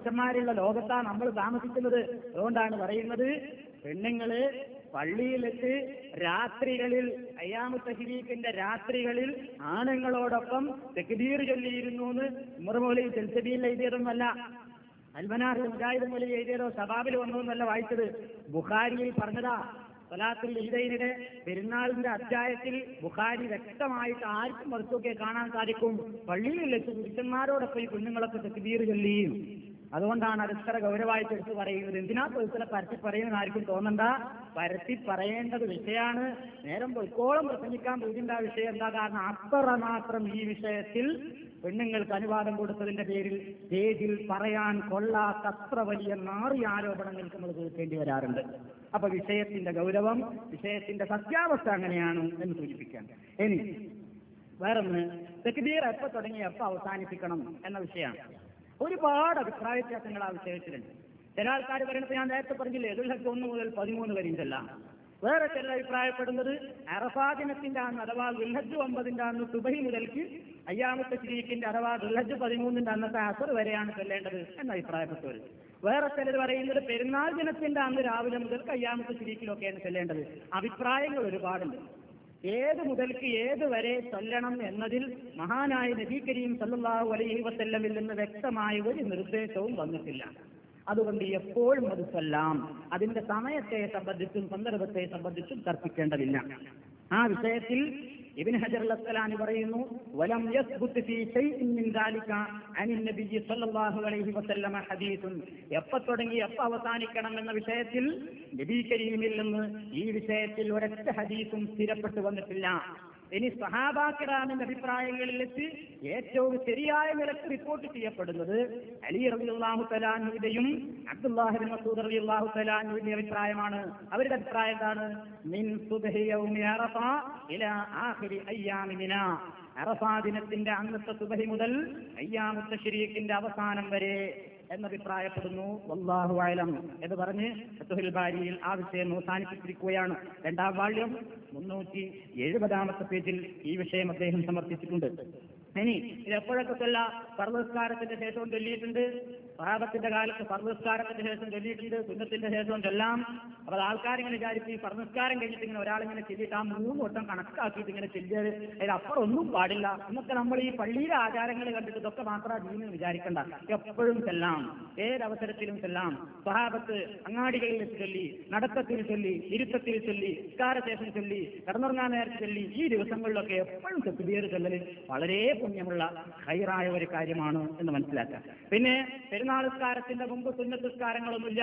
പുരുഷന്മാരുള്ള ലോകത്താണ് നമ്മൾ താമസിക്കുന്നത് അതുകൊണ്ടാണ് പറയുന്നത് പെണ്ണുങ്ങള് പള്ളിയിലെത്തി രാത്രികളിൽ അയ്യാമു തഹരീഖിന്റെ രാത്രികളിൽ ആണുങ്ങളോടൊപ്പം തെക്കുതീർ ചൊല്ലിയിരുന്നു എന്ന് ഉമർമോലി തെൽസബിയിൽ എഴുതിയതൊന്നല്ല അൽമനാറിൽ മുജാഹിദ് മൊലി എഴുതിയതോ സബാബിൽ വന്നതെന്നല്ല വായിച്ചത് ബുഖാരിയിൽ പറഞ്ഞതാ സലാത്തുൽ ഈദൈനിടെ പെരുന്നാളിന്റെ അധ്യായത്തിൽ ബുഖാരി വ്യക്തമായിട്ട് ആർക്കും മറുത്തൊക്കെ കാണാൻ സാധിക്കും പള്ളിയിൽ വെച്ച് പുരുഷന്മാരോടൊപ്പം ഈ കുഞ്ഞുങ്ങളൊക്കെ തെക്കുതീർ ചൊല്ലിയും അതുകൊണ്ടാണ് അത് ഇത്ര ഗൗരവമായിട്ട് എടുത്ത് പറയുന്നത് എന്തിനാ ഇത്ര പരത്തി പറയുന്നത് ആർക്കും തോന്നണ്ട പരത്തി പറയേണ്ടത് വിഷയമാണ് നേരം പൊയ്ക്കോളം പ്രസംഗിക്കാൻ പോയിട്ടുണ്ട് ആ വിഷയം എന്താ കാരണം അത്ര മാത്രം ഈ വിഷയത്തിൽ പെണ്ണുങ്ങൾക്ക് അനുവാദം കൊടുത്തതിന്റെ പേരിൽ സ്റ്റേജിൽ പറയാൻ കൊള്ളാത്ത അത്ര വലിയ നാറി ആരോപണങ്ങൾക്ക് നമ്മൾ കേൾക്കേണ്ടി വരാറുണ്ട് അപ്പൊ വിഷയത്തിന്റെ ഗൗരവം വിഷയത്തിന്റെ സത്യാവസ്ഥ അങ്ങനെയാണ് എന്ന് സൂചിപ്പിക്കാൻ ഇനി വേറൊന്ന് തെക്കുതീർ എപ്പോ തുടങ്ങി എപ്പോ അവസാനിപ്പിക്കണം എന്ന വിഷയമാണ് ഒരുപാട് അഭിപ്രായ വ്യത്യാസങ്ങൾ ആ വിഷയത്തിലുണ്ട് ചില ആൾക്കാർ പറയുന്നത് ഞാൻ നേരത്തെ പറഞ്ഞില്ലേ എതിർഹത്ത് ഒന്ന് മുതൽ പതിമൂന്ന് വരെയുണ്ടല്ല വേറെ ചില അഭിപ്രായപ്പെടുന്നത് അറഫാ ദിനത്തിന്റെ അന്ന് അഥവാ ദുൽഹജ് ഒമ്പതിന്റെ അന്ന് സുബഹി മുതൽക്ക് അയ്യാമത്തെ ശരീക്കിന്റെ അഥവാ ദുൽഹജ് പതിമൂന്നിന്റെ അന്നത്തെ അസർ വരെയാണ് ചെല്ലേണ്ടത് എന്ന് അഭിപ്രായപ്പെട്ടവർ വേറെ ചിലർ പറയുന്നത് പെരുന്നാൾ ദിനത്തിന്റെ അന്ന് രാവിലെ മുതൽ അയ്യാമത്തെ ശരീക്കിലൊക്കെയാണ് ചെല്ലേണ്ടത് അഭിപ്രായങ്ങൾ ഒരുപാടുണ്ട് ഏത് മുതൽക്ക് ഏത് വരെ ചൊല്ലണം എന്നതിൽ മഹാനായ നബി കരീം സല്ലല്ലാഹു അലൈഹി വസല്ലമിൽ നിന്ന് വ്യക്തമായ ഒരു നിർദ്ദേശവും വന്നിട്ടില്ല അതുകൊണ്ട് എപ്പോഴും അത് ചൊല്ലാം അതിന്റെ സമയത്തെ സംബന്ധിച്ചും സന്ദർഭത്തെ സംബന്ധിച്ചും തർക്കിക്കേണ്ടതില്ല ആ വിഷയത്തിൽ ഇബിൻ ഹജർ അസ്സലാനി പറയുന്നു വലം യസ്ബുത്ത് ഫീ ശൈഇൻ മിൻ ദാലിക അനിൻ നബി സല്ലല്ലാഹു അലൈഹി വസല്ലമ ഹദീസുൻ എപ്പ തുടങ്ങി എപ്പ അവസാനിക്കണം എന്ന വിഷയത്തിൽ നബി കരീമിൽ നിന്ന് ഈ വിഷയത്തിൽ ഒരൊറ്റ ഹദീസും സ്ഥിരപ്പെട്ടു വന്നിട്ടില്ല ഇനി സഹാബാക്കിറാമിന്റെ അഭിപ്രായങ്ങളിൽ വെച്ച് ഏറ്റവും ശരിയായ നിലക്ക് റിപ്പോർട്ട് ചെയ്യപ്പെടുന്നത് അലി റബിഅള്ളാഹു തലാനുവിന്റെയും അബ്ദുല്ലാഹിബിൻ മസൂദ് റബിഅള്ളാഹു തലാനുവിന്റെ അഭിപ്രായമാണ് അവരുടെ അഭിപ്രായം എന്താണ് മിൻ സുബ്ഹി യൗമി അറഫ ഇലാ ആഖിരി അയ്യാമി മിന അറഫാ ദിനത്തിന്റെ അന്നത്തെ സുബഹി മുതൽ അയ്യാമത്തെ ശരീരത്തിന്റെ അവസാനം വരെ എന്നഭിപ്രായപ്പെടുന്നു വല്ലാഹു അലം എന്ന് പറഞ്ഞ് ഫത്തുഹുൽ ബാരിയിൽ ആ വിഷയം അവസാനിപ്പിച്ചിരിക്കുകയാണ് രണ്ടാം വാള്യം മുന്നൂറ്റി എഴുപതാമത്തെ പേജിൽ ഈ വിഷയം അദ്ദേഹം സമർപ്പിച്ചിട്ടുണ്ട് ഇനി ഇത് എപ്പോഴൊക്കെ ചൊല്ല സർവസ്കാരത്തിന്റെ ശേഷവും ചൊല്ലിയിട്ടുണ്ട് സഹാബത്തിന്റെ കാലത്ത് സർവസ്കാരത്തിന്റെ ശേഷം ചൊല്ലിയിട്ടുണ്ട് സുന്നത്തിന്റെ ശേഷവും ചൊല്ലാം അപ്പോൾ ആൾക്കാരിങ്ങനെ വിചാരിച്ച് ഈ സർവസ്കാരം കഴിഞ്ഞിട്ട് ഇങ്ങനെ ഒരാളിങ്ങനെ ചെല്ലിയിട്ട് ആ മൂന്ന് വട്ടം കണക്കാക്കിയിട്ട് ഇങ്ങനെ ചെല്ലിയത് അതിലപ്പുറം ഒന്നും പാടില്ല എന്നൊക്കെ നമ്മൾ ഈ പള്ളിയിലെ ആചാരങ്ങൾ കണ്ടിട്ട് ഇതൊക്കെ മാത്രം ദീനെന്ന് വിചാരിക്കണ്ട എപ്പോഴും ചെല്ലാം ഏതവസരത്തിലും ചെല്ലാം സഹാബത്ത് അങ്ങാടികളിൽ വെച്ച് ചൊല്ലി നടത്തത്തിൽ ചൊല്ലി ഇരുത്തത്തിൽ ചൊല്ലി നിസ്കാരശേഷം ചൊല്ലി കിടന്നുറങ്ങാൻ നേരത്തെ ചൊല്ലി ഈ ദിവസങ്ങളിലൊക്കെ എപ്പോഴും തെക്കുബിയർ ചൊല്ലൽ വളരെ പുണ്യമുള്ള ഹൈറായ ഒരു കാര്യമാണ് എന്ന് മനസ്സിലാക്കുക പിന്നെ പെരുന്നാൾ നിസ്കാരത്തിന്റെ മുമ്പ് സുന്നത്തുസ്കാരങ്ങളൊന്നുമില്ല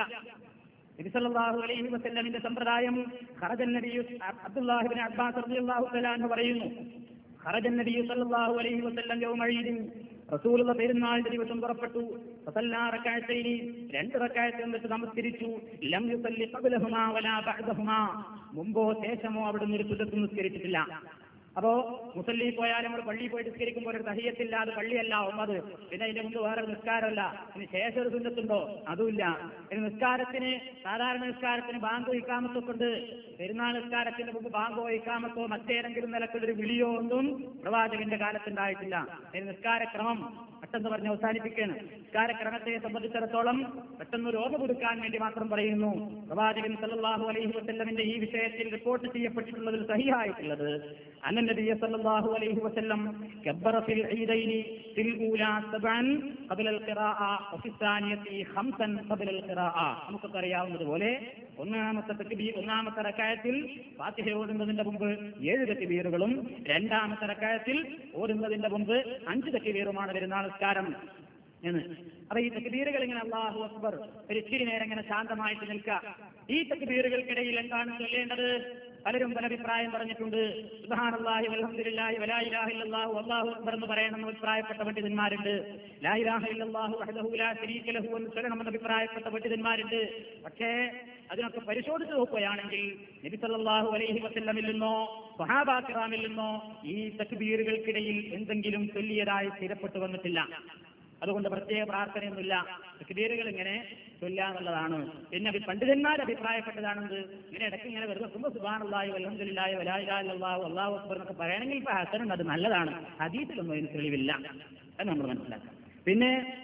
നബിസല്ലാഹു അലൈഹി വസല്ലമിന്റെ സമ്പ്രദായം ഖറജൻ നബി അബ്ദുല്ലാഹിബിൻ അബ്ബാസ് റളിയല്ലാഹു തആല എന്ന് പറയുന്നു ഖറജൻ നബി സല്ലല്ലാഹു അലൈഹി വസല്ലം യൗമ ഈദിൻ റസൂലുള്ള പെരുന്നാളിന്റെ ദിവസം പുറപ്പെട്ടു ഫസല്ലാ റകഅത്തൈനി രണ്ട് റകഅത്ത് എന്നിട്ട് നമസ്കരിച്ചു ലം യുസല്ലി ഖബ്ലഹുമാ വലാ ബഅദഹുമാ മുമ്പോ ശേഷമോ അവിടുന്ന് ഒരു സുന്നത്ത് നിസ്കരിച്ചിട്ടില്ല അപ്പോ മുസല്ലി പോയാൽ നമ്മൾ പള്ളിയിൽ പോയി നിസ്കരിക്കുമ്പോൾ ഒരു തഹിയത്തില്ലാതെ പള്ളിയല്ല ഒമ്പത് പിന്നെ അതിന്റെ മുമ്പ് വേറെ നിസ്കാരമല്ല ഇനി ശേഷം ഒരു സുന്നത്തുണ്ടോ അതുമില്ല ഇനി നിസ്കാരത്തിന് സാധാരണ നിസ്കാരത്തിന് ബാങ്കോ ഇക്കാമത്തൊക്കെ ഉണ്ട് പെരുന്നാൾ നിസ്കാരത്തിന് മുമ്പ് ബാങ്കോ ഇക്കാമത്തോ മറ്റേതെങ്കിലും നിലക്കുള്ളൊരു വിളിയോ ഒന്നും പ്രവാചകന്റെ കാലത്തുണ്ടായിട്ടില്ല ഇനി നിസ്കാരക്രമം പെട്ടെന്ന് പറഞ്ഞ് അവസാനിപ്പിക്കുകയാണ് നിസ്കാരക്രമത്തെ സംബന്ധിച്ചിടത്തോളം പെട്ടെന്ന് ഒരു ഓർമ്മ കൊടുക്കാൻ വേണ്ടി മാത്രം പറയുന്നു പ്രവാചകൻ സല്ലല്ലാഹു അലൈഹി വസല്ലമിന്റെ ഈ വിഷയത്തിൽ റിപ്പോർട്ട് ചെയ്യപ്പെട്ടിട്ടുള്ളതിൽ സഹിയായിട്ടുള്ളത് അന്ന നബി സല്ലല്ലാഹു അലൈഹി വസല്ലം കബ്ബറ ഫിൽ ഈദൈനി ഫിൽ ഊലാ സബ്അൻ ഖബല അൽ ഖിറാഅ വഫി സാനിയതി ഖംസൻ ഖബല അൽ ഖിറാഅ നമുക്കൊക്കെ അറിയാവുന്നതുപോലെ ഒന്നാമത്തെ തക്ബീർ ഒന്നാമത്തെ റക്അത്തിൽ ഫാത്തിഹ ഓതുന്നതിന്റെ മുമ്പ് ഏഴ് തക്ബീറുകളും രണ്ടാമത്തെ റക്അത്തിൽ ഓതുന്നതിന്റെ മുമ്പ് അഞ്ച് തക്ബീറുമാണ് പെരുന്നാൾ നിസ്കാരം എന്ന് അപ്പൊ ഈ തക്ബീറുകൾ ഇങ്ങനെ അള്ളാഹു അക്ബർ ഒരു ഇച്ചിരി നേരം ഇങ്ങനെ ശാന്തമായിട്ട് നിൽക്കുക ഈ തക്ബീറുകൾക്കിടയിൽ എന്താണ് ചൊല്ലേണ്ടത് പലരും പല അഭിപ്രായം പറഞ്ഞിട്ടുണ്ട് സുബ്ഹാനല്ലാഹി വൽഹംദുലില്ലാഹി വലാ ഇലാഹ ഇല്ലല്ലാഹു അല്ലാഹു അക്ബർ എന്ന് പറയണമെന്ന് അഭിപ്രായപ്പെട്ട പണ്ഡിതന്മാരുണ്ട് ലാ ഇലാഹ ഇല്ലല്ലാഹു വഹ്ദഹു ലാ ശരീക ലഹു എന്ന് ചൊല്ലണമെന്ന് അഭിപ്രായപ്പെട്ട പണ്ഡിതന്മാരുണ്ട് പക്ഷേ അതിനൊക്കെ പരിശോധിച്ച് നോക്കുകയാണെങ്കിൽ നബി സല്ലല്ലാഹു അലൈഹി വസല്ലമിൽ നിന്നോ സ്വഹാബാക്കിറാമിൽ നിന്നോ ഈ തക്ബീറുകൾക്കിടയിൽ എന്തെങ്കിലും ചൊല്ലിയതായി സ്ഥിരപ്പെട്ടു വന്നിട്ടില്ല അതുകൊണ്ട് പ്രത്യേക പ്രാർത്ഥനയൊന്നുമില്ല തക്ബീറുകൾ ഇങ്ങനെ ചൊല്ലാന്നുള്ളതാണ് പിന്നെ അഭി- പണ്ഡിതന്മാർ അഭിപ്രായപ്പെട്ടതാണെന്ത് ഇങ്ങനെ ഇടയ്ക്ക് ഇങ്ങനെ വെറുതെ വെക്കുമ്പോൾ സുബാനുള്ളാഹി അലഹദില്ലാഹി വലാഹില്ലാഹു അള്ളാഹു അക്ബർ എന്നൊക്കെ പറയണമെങ്കിൽ ഇപ്പൊ ഹസനുണ്ട് അത് നല്ലതാണ് ഹദീസിലൊന്നും അതിന് തെളിവില്ല എന്ന് നമ്മൾ മനസ്സിലാക്കാം പിന്നെ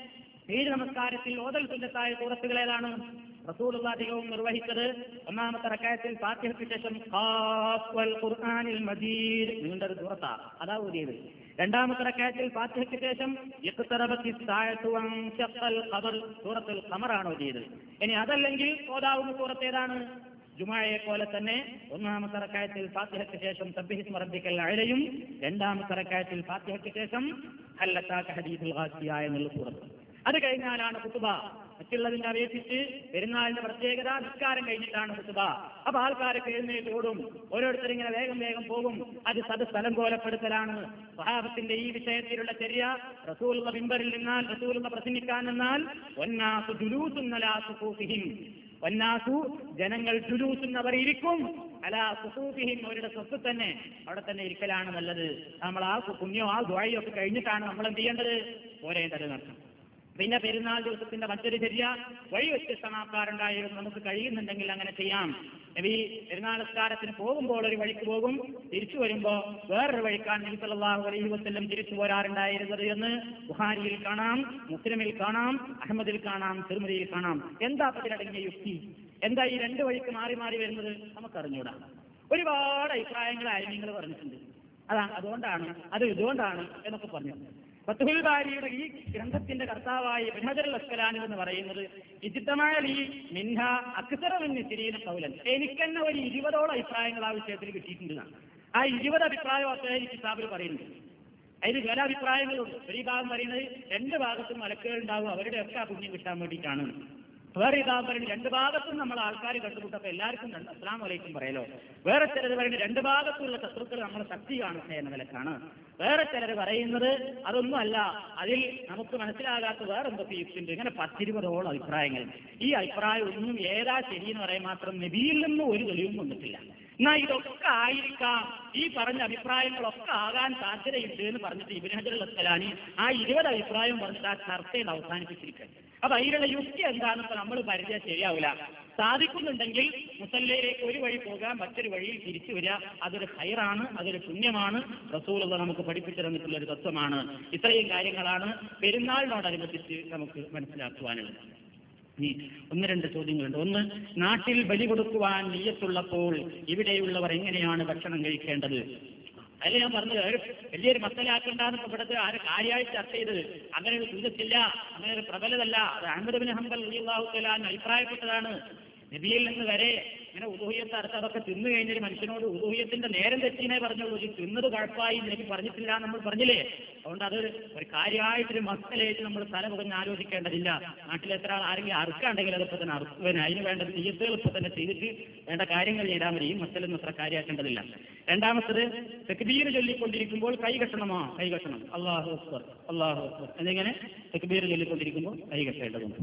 ഏഴ് നമസ്കാരത്തിൽ ഓതൽ സുന്നത്തായ സൂറത്തുകൾ ഏതാണ് റസൂലുള്ള അധികവും നിർവഹിച്ചത് ഒന്നാമത്തെ റക്കായത്തിൽ ഫാത്തിഹയ്ക്ക് ശേഷം ഖാഫ് വൽ ഖുർആനിൽ മജീദ് നീണ്ടൊരു സൂറത്താ അതാ ഓതിയത് രണ്ടാമത്തെ റക്കായത്തിൽ ഫാത്തിഹയ്ക്ക് ശേഷം ഇഖ്തറബത്തി സാഅത്തു വൻശഖൽ ഖമർ സൂറത്തുൽ ഖമറാണ് ഓതിയത് ഇനി അതല്ലെങ്കിൽ ഓതാവുന്ന സൂറത്ത് ഏതാണ് ജുമായെ പോലെ തന്നെ ഒന്നാമത്തെ റക്കായത്തിൽ ഫാത്തിഹയ്ക്ക് ശേഷം സബ്ബിഹിസ്മ റബ്ബിക്കൽ അഴയും രണ്ടാമത്തെ റക്കായത്തിൽ ഫാത്തിഹയ്ക്ക് ശേഷം ഹല്ലത്താക ഹദീസുൽ ഖാസിയ എന്നുള്ള സൂറത്ത് അത് കഴിഞ്ഞാലാണ് കുത്തുബ മറ്റുള്ളതിനെ അപേക്ഷിച്ച് പെരുന്നാളിന്റെ പ്രത്യേകത നിസ്കാരം കഴിഞ്ഞിട്ടാണ് കുത്തുബ അപ്പൊ ആൾക്കാരൊക്കെ എഴുന്നേറ്റ് ഓടും ഓരോരുത്തർ ഇങ്ങനെ വേഗം വേഗം പോകും അത് സത് സ്ഥലം കോലപ്പെടുത്തലാണ് സ്വഹാബത്തിന്റെ ഈ വിഷയത്തിലുള്ള ചെറിയ റസൂലുള്ള ബിംബറിൽ നിന്നാൽ റസൂലുള്ള പ്രസംഗിക്കാൻ നിന്നാൽ ഒന്നാസു ജുലൂസുന്നലാസുഹീം വന്നാസു ജനങ്ങൾ ജുലൂസുന്നവർ ഇരിക്കും അല സുസൂഫിഹിം അവരുടെ സ്വത്ത് തന്നെ അവിടെ തന്നെ ഇരിക്കലാണ് നല്ലത് നമ്മൾ ആ പുണ്യോ ആ ദ്വായോ ഒക്കെ കഴിഞ്ഞിട്ടാണ് നമ്മൾ എന്ത് ചെയ്യേണ്ടത് പോരേണ്ടത് നടത്തും പിന്നെ പെരുന്നാൾ ദിവസത്തിന്റെ മറ്റൊരു ചര്യ വഴി വ്യത്യസ്തമാക്കാറുണ്ടായിരുന്നു നമുക്ക് കഴിയുന്നുണ്ടെങ്കിൽ അങ്ങനെ ചെയ്യാം നബി പെരുന്നാൾ നിസ്കാരത്തിന് പോകുമ്പോൾ ഒരു വഴിക്ക് പോകും തിരിച്ചു വരുമ്പോ വേറൊരു വഴിക്കാണ് നബി സല്ലല്ലാഹു അലൈഹി വസല്ലം തിരിച്ചു പോരാറുണ്ടായിരുന്നത് എന്ന് ബുഹാരിയിൽ കാണാം മുസ്ലിമിൽ കാണാം അഹമ്മദിൽ കാണാം തിരുമതിയിൽ കാണാം എന്താ അതിലടങ്ങിയ യുക്തി എന്താ ഈ രണ്ട് വഴിക്ക് മാറി മാറി വരുന്നത് നമുക്കറിഞ്ഞൂടാ ഒരുപാട് അഭിപ്രായങ്ങളായി നിങ്ങൾ പറഞ്ഞിട്ടുണ്ട് അതാണ് അതുകൊണ്ടാണ് അത് ഇതുകൊണ്ടാണ് എന്നൊക്കെ പറഞ്ഞു ഫത്തുഹുൽ ബാരിയുടെ ഈ ഗ്രന്ഥത്തിന്റെ കർത്താവായ ബിഹജർ അസ്കലാനി എന്ന് പറയുന്നത് ഇജിത്തമായ ഈ മിൻഹ അക്സറമിന് തിരിയുന്ന കൗലൻ എനിക്കെന്നെ ഒരു ഇരുപതോളം അഭിപ്രായങ്ങൾ ആ വിഷയത്തിൽ കിട്ടിയിട്ടുണ്ട് ആ ഇരുപത് അഭിപ്രായം അദ്ദേഹം ഈ കിതാബിൽ പറയുന്നുണ്ട് അതിന് ചില അഭിപ്രായങ്ങളുണ്ട് ഒരു ഭാഗം പറയുന്നത് രണ്ട് ഭാഗത്തും മലക്കുകൾ ഉണ്ടാവും അവരുടെ ഒക്കെ ആ പുണ്യം കിട്ടാൻ വേണ്ടിയിട്ടാണ് വേറെ ഇതാ പറയുന്നത് രണ്ട് ഭാഗത്തും നമ്മൾ ആൾക്കാർ കണ്ടുമുട്ടപ്പോൾ എല്ലാവർക്കും രണ്ട് അസ്ലാം വലൈക്കും പറയലോ വേറെ ചിലർ പറയുന്നത് രണ്ട് ഭാഗത്തുള്ള ശത്രുക്കൾ നമ്മളെ ശക്തി കാണുക എന്ന നിലക്കാണ് വേറെ ചിലർ പറയുന്നത് അതൊന്നുമല്ല അതിൽ നമുക്ക് മനസ്സിലാകാത്ത വേറെ എന്തൊക്കെ യുക്തിണ്ട് ഇങ്ങനെ പത്തിരുപതോളം അഭിപ്രായങ്ങൾ ഈ അഭിപ്രായം ഒന്നും ഏതാ ശരിയെന്ന് പറയാൻ മാത്രം നബിയിൽ നിന്ന് ഒരു തെളിവും വന്നിട്ടില്ല എന്നാ ഇതൊക്കെ ആയിരിക്കാം ഈ പറഞ്ഞ അഭിപ്രായങ്ങളൊക്കെ ആകാൻ സാധ്യതയുണ്ട് എന്ന് പറഞ്ഞിട്ട് ഇബിൻ ഹജർ അസ്കലാനി ആ ഇരുപത് അഭിപ്രായം പറഞ്ഞിട്ട് ആ ചർച്ചയിൽ അവസാനിപ്പിച്ചിരിക്കുക അപ്പൊ അതിലുള്ള യുക്തി എന്താണെന്ന് ഇപ്പൊ നമ്മൾ പരിചയം ശരിയാവില്ല സാധിക്കുന്നുണ്ടെങ്കിൽ മുസല്ലയിലേക്ക് ഒരു വഴി പോകാൻ മറ്റൊരു വഴിയിൽ തിരിച്ചു വരിക അതൊരു ഹൈറാണ് അതൊരു പുണ്യമാണ് റസൂലുള്ള നമുക്ക് പഠിപ്പിച്ചു തന്നിട്ടുള്ള ഒരു തത്വമാണ് ഇത്രയും കാര്യങ്ങളാണ് പെരുന്നാളിനോടനുബന്ധിച്ച് നമുക്ക് മനസ്സിലാക്കുവാനുള്ളത് ഇനി ഒന്ന് രണ്ട് ചോദ്യങ്ങളുണ്ട് ഒന്ന് നാട്ടിൽ ബലി കൊടുക്കുവാൻ നീയത്തുള്ളപ്പോൾ ഇവിടെയുള്ളവർ എങ്ങനെയാണ് ഭക്ഷണം കഴിക്കേണ്ടത് അതിൽ ഞാൻ പറഞ്ഞത് ഒരു വലിയൊരു മസലാക്കണ്ടെന്ന് ഇവിടുത്തെ ആര് കാര്യമായിട്ട് ചർച്ച ചെയ്തത് അങ്ങനെ ഒരു സൂചിച്ചില്ല അങ്ങനെ ഒരു പ്രബലതല്ല അത് അഹമ്മദ് ബിൻ ഹംബൽ അള്ളാഹുത്തലാൻ അഭിപ്രായപ്പെട്ടതാണ് നബിയിൽ നിന്ന് വരെ ഇങ്ങനെ ഉദൂഹ്യത്ത് അടുത്ത് അതൊക്കെ തിന്നു കഴിഞ്ഞൊരു മനുഷ്യനോട് ഉദൂഹ്യത്തിന്റെ നേരം തെറ്റിനെ പറഞ്ഞുള്ളൂ ഇത് തിന്നത് കുഴപ്പമായി നബി പറഞ്ഞിട്ടില്ല എന്ന് നമ്മൾ പറഞ്ഞില്ലേ അതുകൊണ്ട് അത് ഒരു കാര്യമായിട്ടൊരു മക്കളേറ്റ് നമ്മൾ തല പുകഞ്ഞ് ആലോചിക്കേണ്ടതില്ല നാട്ടിൽ എത്ര ആൾ ആരെങ്കിലും അറുക്കാണ്ടെങ്കിൽ അതിപ്പോ തന്നെ അറുക്കുവാൻ അതിന് വേണ്ട തീയത്തുകൾ ഇപ്പൊ തന്നെ ചെയ്തിട്ട് വേണ്ട കാര്യങ്ങൾ ചെയ്താൽ മതി ഈ മക്കളൊന്നും അത്ര കാര്യമാക്കേണ്ടതില്ല രണ്ടാമത്തത് തെക്കുബീർ ചൊല്ലിക്കൊണ്ടിരിക്കുമ്പോൾ കൈ കെട്ടണമോ കൈ കെട്ടണം അള്ളാഹു അക്ബർ അള്ളാഹു അക്ബർ എന്നിങ്ങനെ തെക്കുബീർ ചൊല്ലിക്കൊണ്ടിരിക്കുമ്പോൾ കൈ കെട്ടേണ്ടതുണ്ട്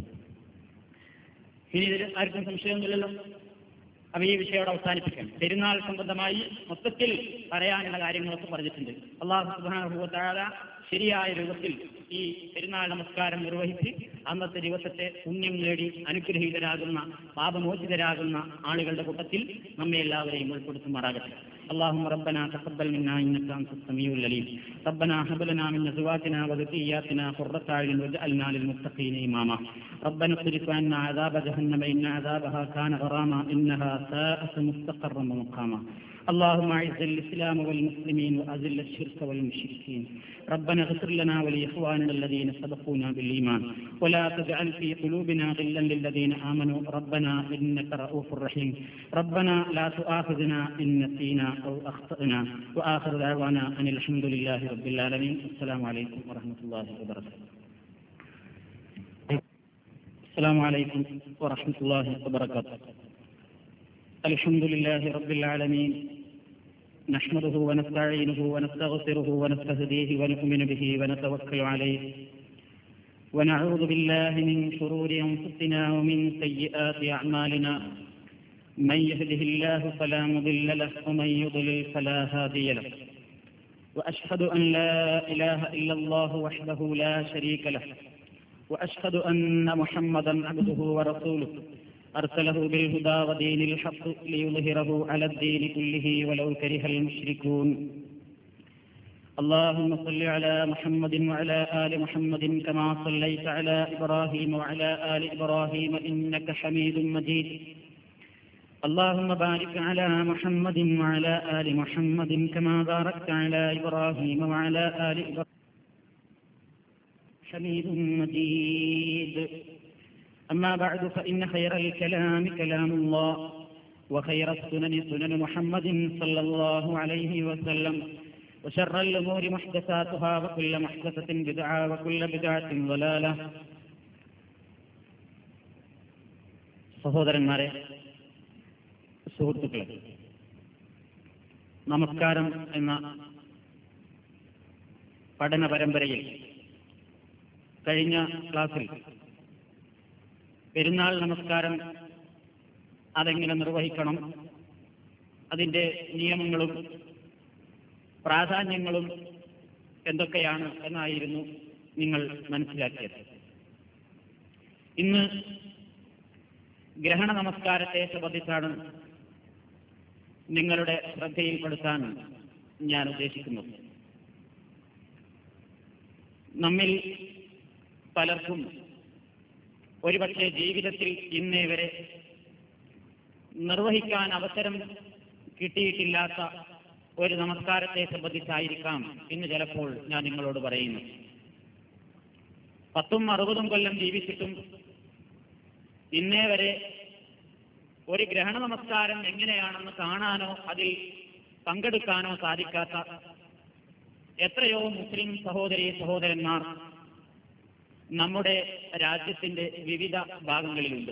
ഇനി ഇതിൽ ആർക്കും സംശയമൊന്നുമില്ലല്ലോ അപ്പൊ ഈ വിഷയം അവിടെ അവസാനിപ്പിക്കാം പെരുന്നാൾ സംബന്ധമായി മൊത്തത്തിൽ പറയാനുള്ള കാര്യങ്ങളൊക്കെ പറഞ്ഞിട്ടുണ്ട് അള്ളാഹു സുബാനുഭവത്താഴ ശരിയായ രൂപത്തിൽ ഈ പെരുന്നാൾ നമസ്കാരം നിർവഹിച്ച് അന്നത്തെ ദിവസത്തെ പുണ്യം നേടി അനുഗ്രഹീതരാകുന്ന പാപമോചിതരാകുന്ന ആളുകളുടെ കൂട്ടത്തിൽ നമ്മെ എല്ലാവരെയും ഉൾപ്പെടുത്തുമാറാകട്ടെ اللهم ربنا تقبل منا انك انت السميع العليم ربنا هب لنا من ازواجنا وذرياتنا قرة اعين واجعلنا للمتقين اماما ربنا اصرف عنا عذاب جهنم ان عذابها كان غراما انها ساءت مستقرا ومقاما اللهم اعز الاسلام والمسلمين واذل الشرك والمشركين ربنا اغفر لنا ولاخواننا الذين سبقونا بالايمان ولا تجعل في قلوبنا غلا للذين امنوا ربنا انك رؤوف رحيم ربنا لا تؤاخذنا ان نسينا او اخطانا واخر دعوانا ان الحمد لله رب العالمين السلام عليكم ورحمه الله وبركاته السلام عليكم ورحمه الله وبركاته الحمد لله رب العالمين نحمده ونستعينه ونستغفره ونستهديه ونؤمن به ونتوكل عليه ونعوذ بالله من شرور أنفسنا ومن سيئات أعمالنا من يهده الله فلا مضل له ومن يضلل فلا هادي له وأشهد أن لا إله إلا الله وحده لا شريك له وأشهد أن محمدا عبده ورسوله أرسله بالهدى ودين الحق ليظهره على الدين كله ولو كره المشركون اللهم صل على محمد وعلى آل محمد كما صليت على إبراهيم وعلى آل إبراهيم إنك حميد مجيد اللهم بارك على محمد وعلى آل محمد كما باركت على إبراهيم وعلى آل إبراهيم حميد مجيد أما بعد فإن خير الكلام كلام الله وخير السنن سنن محمد صلى الله عليه وسلم وشر الأمور محدثاتها وكل محدثة بدعة وكل بدعة ضلالة സഹോദരന്മാരെ സുഹൃത്തുക്കളെ നമസ്കാരം എന്ന പഠന പരമ്പരയിൽ കഴിഞ്ഞ ക്ലാസ്സിൽ പെരുന്നാൾ നമസ്കാരം അതെങ്ങനെ നിർവഹിക്കണം അതിൻ്റെ നിയമങ്ങളും പ്രാധാന്യങ്ങളും എന്തൊക്കെയാണ് എന്നായിരുന്നു നിങ്ങൾ മനസ്സിലാക്കിയത് ഇന്ന് ഗ്രഹണ നമസ്കാരത്തെ സംബന്ധിച്ചാണ് നിങ്ങളുടെ ശ്രദ്ധയിൽപ്പെടുത്താൻ ഞാൻ ഉദ്ദേശിക്കുന്നത് നമ്മിൽ പലർക്കും ഒരുപക്ഷെ ജീവിതത്തിൽ ഇന്നേ വരെ നിർവഹിക്കാൻ അവസരം കിട്ടിയിട്ടില്ലാത്ത ഒരു നമസ്കാരത്തെ സംബന്ധിച്ചായിരിക്കാം ഇന്ന് ചിലപ്പോൾ ഞാൻ നിങ്ങളോട് പറയുന്നു പത്തും അറുപതും കൊല്ലം ജീവിച്ചിട്ടും ഇന്നേ വരെ ഒരു ഗ്രഹണ നമസ്കാരം എങ്ങനെയാണെന്ന് കാണാനോ അതിൽ പങ്കെടുക്കാനോ സാധിക്കാത്ത എത്രയോ മുസ്ലിം സഹോദരി സഹോദരന്മാർ നമ്മുടെ രാജ്യത്തിന്റെ വിവിധ ഭാഗങ്ങളിലുണ്ട്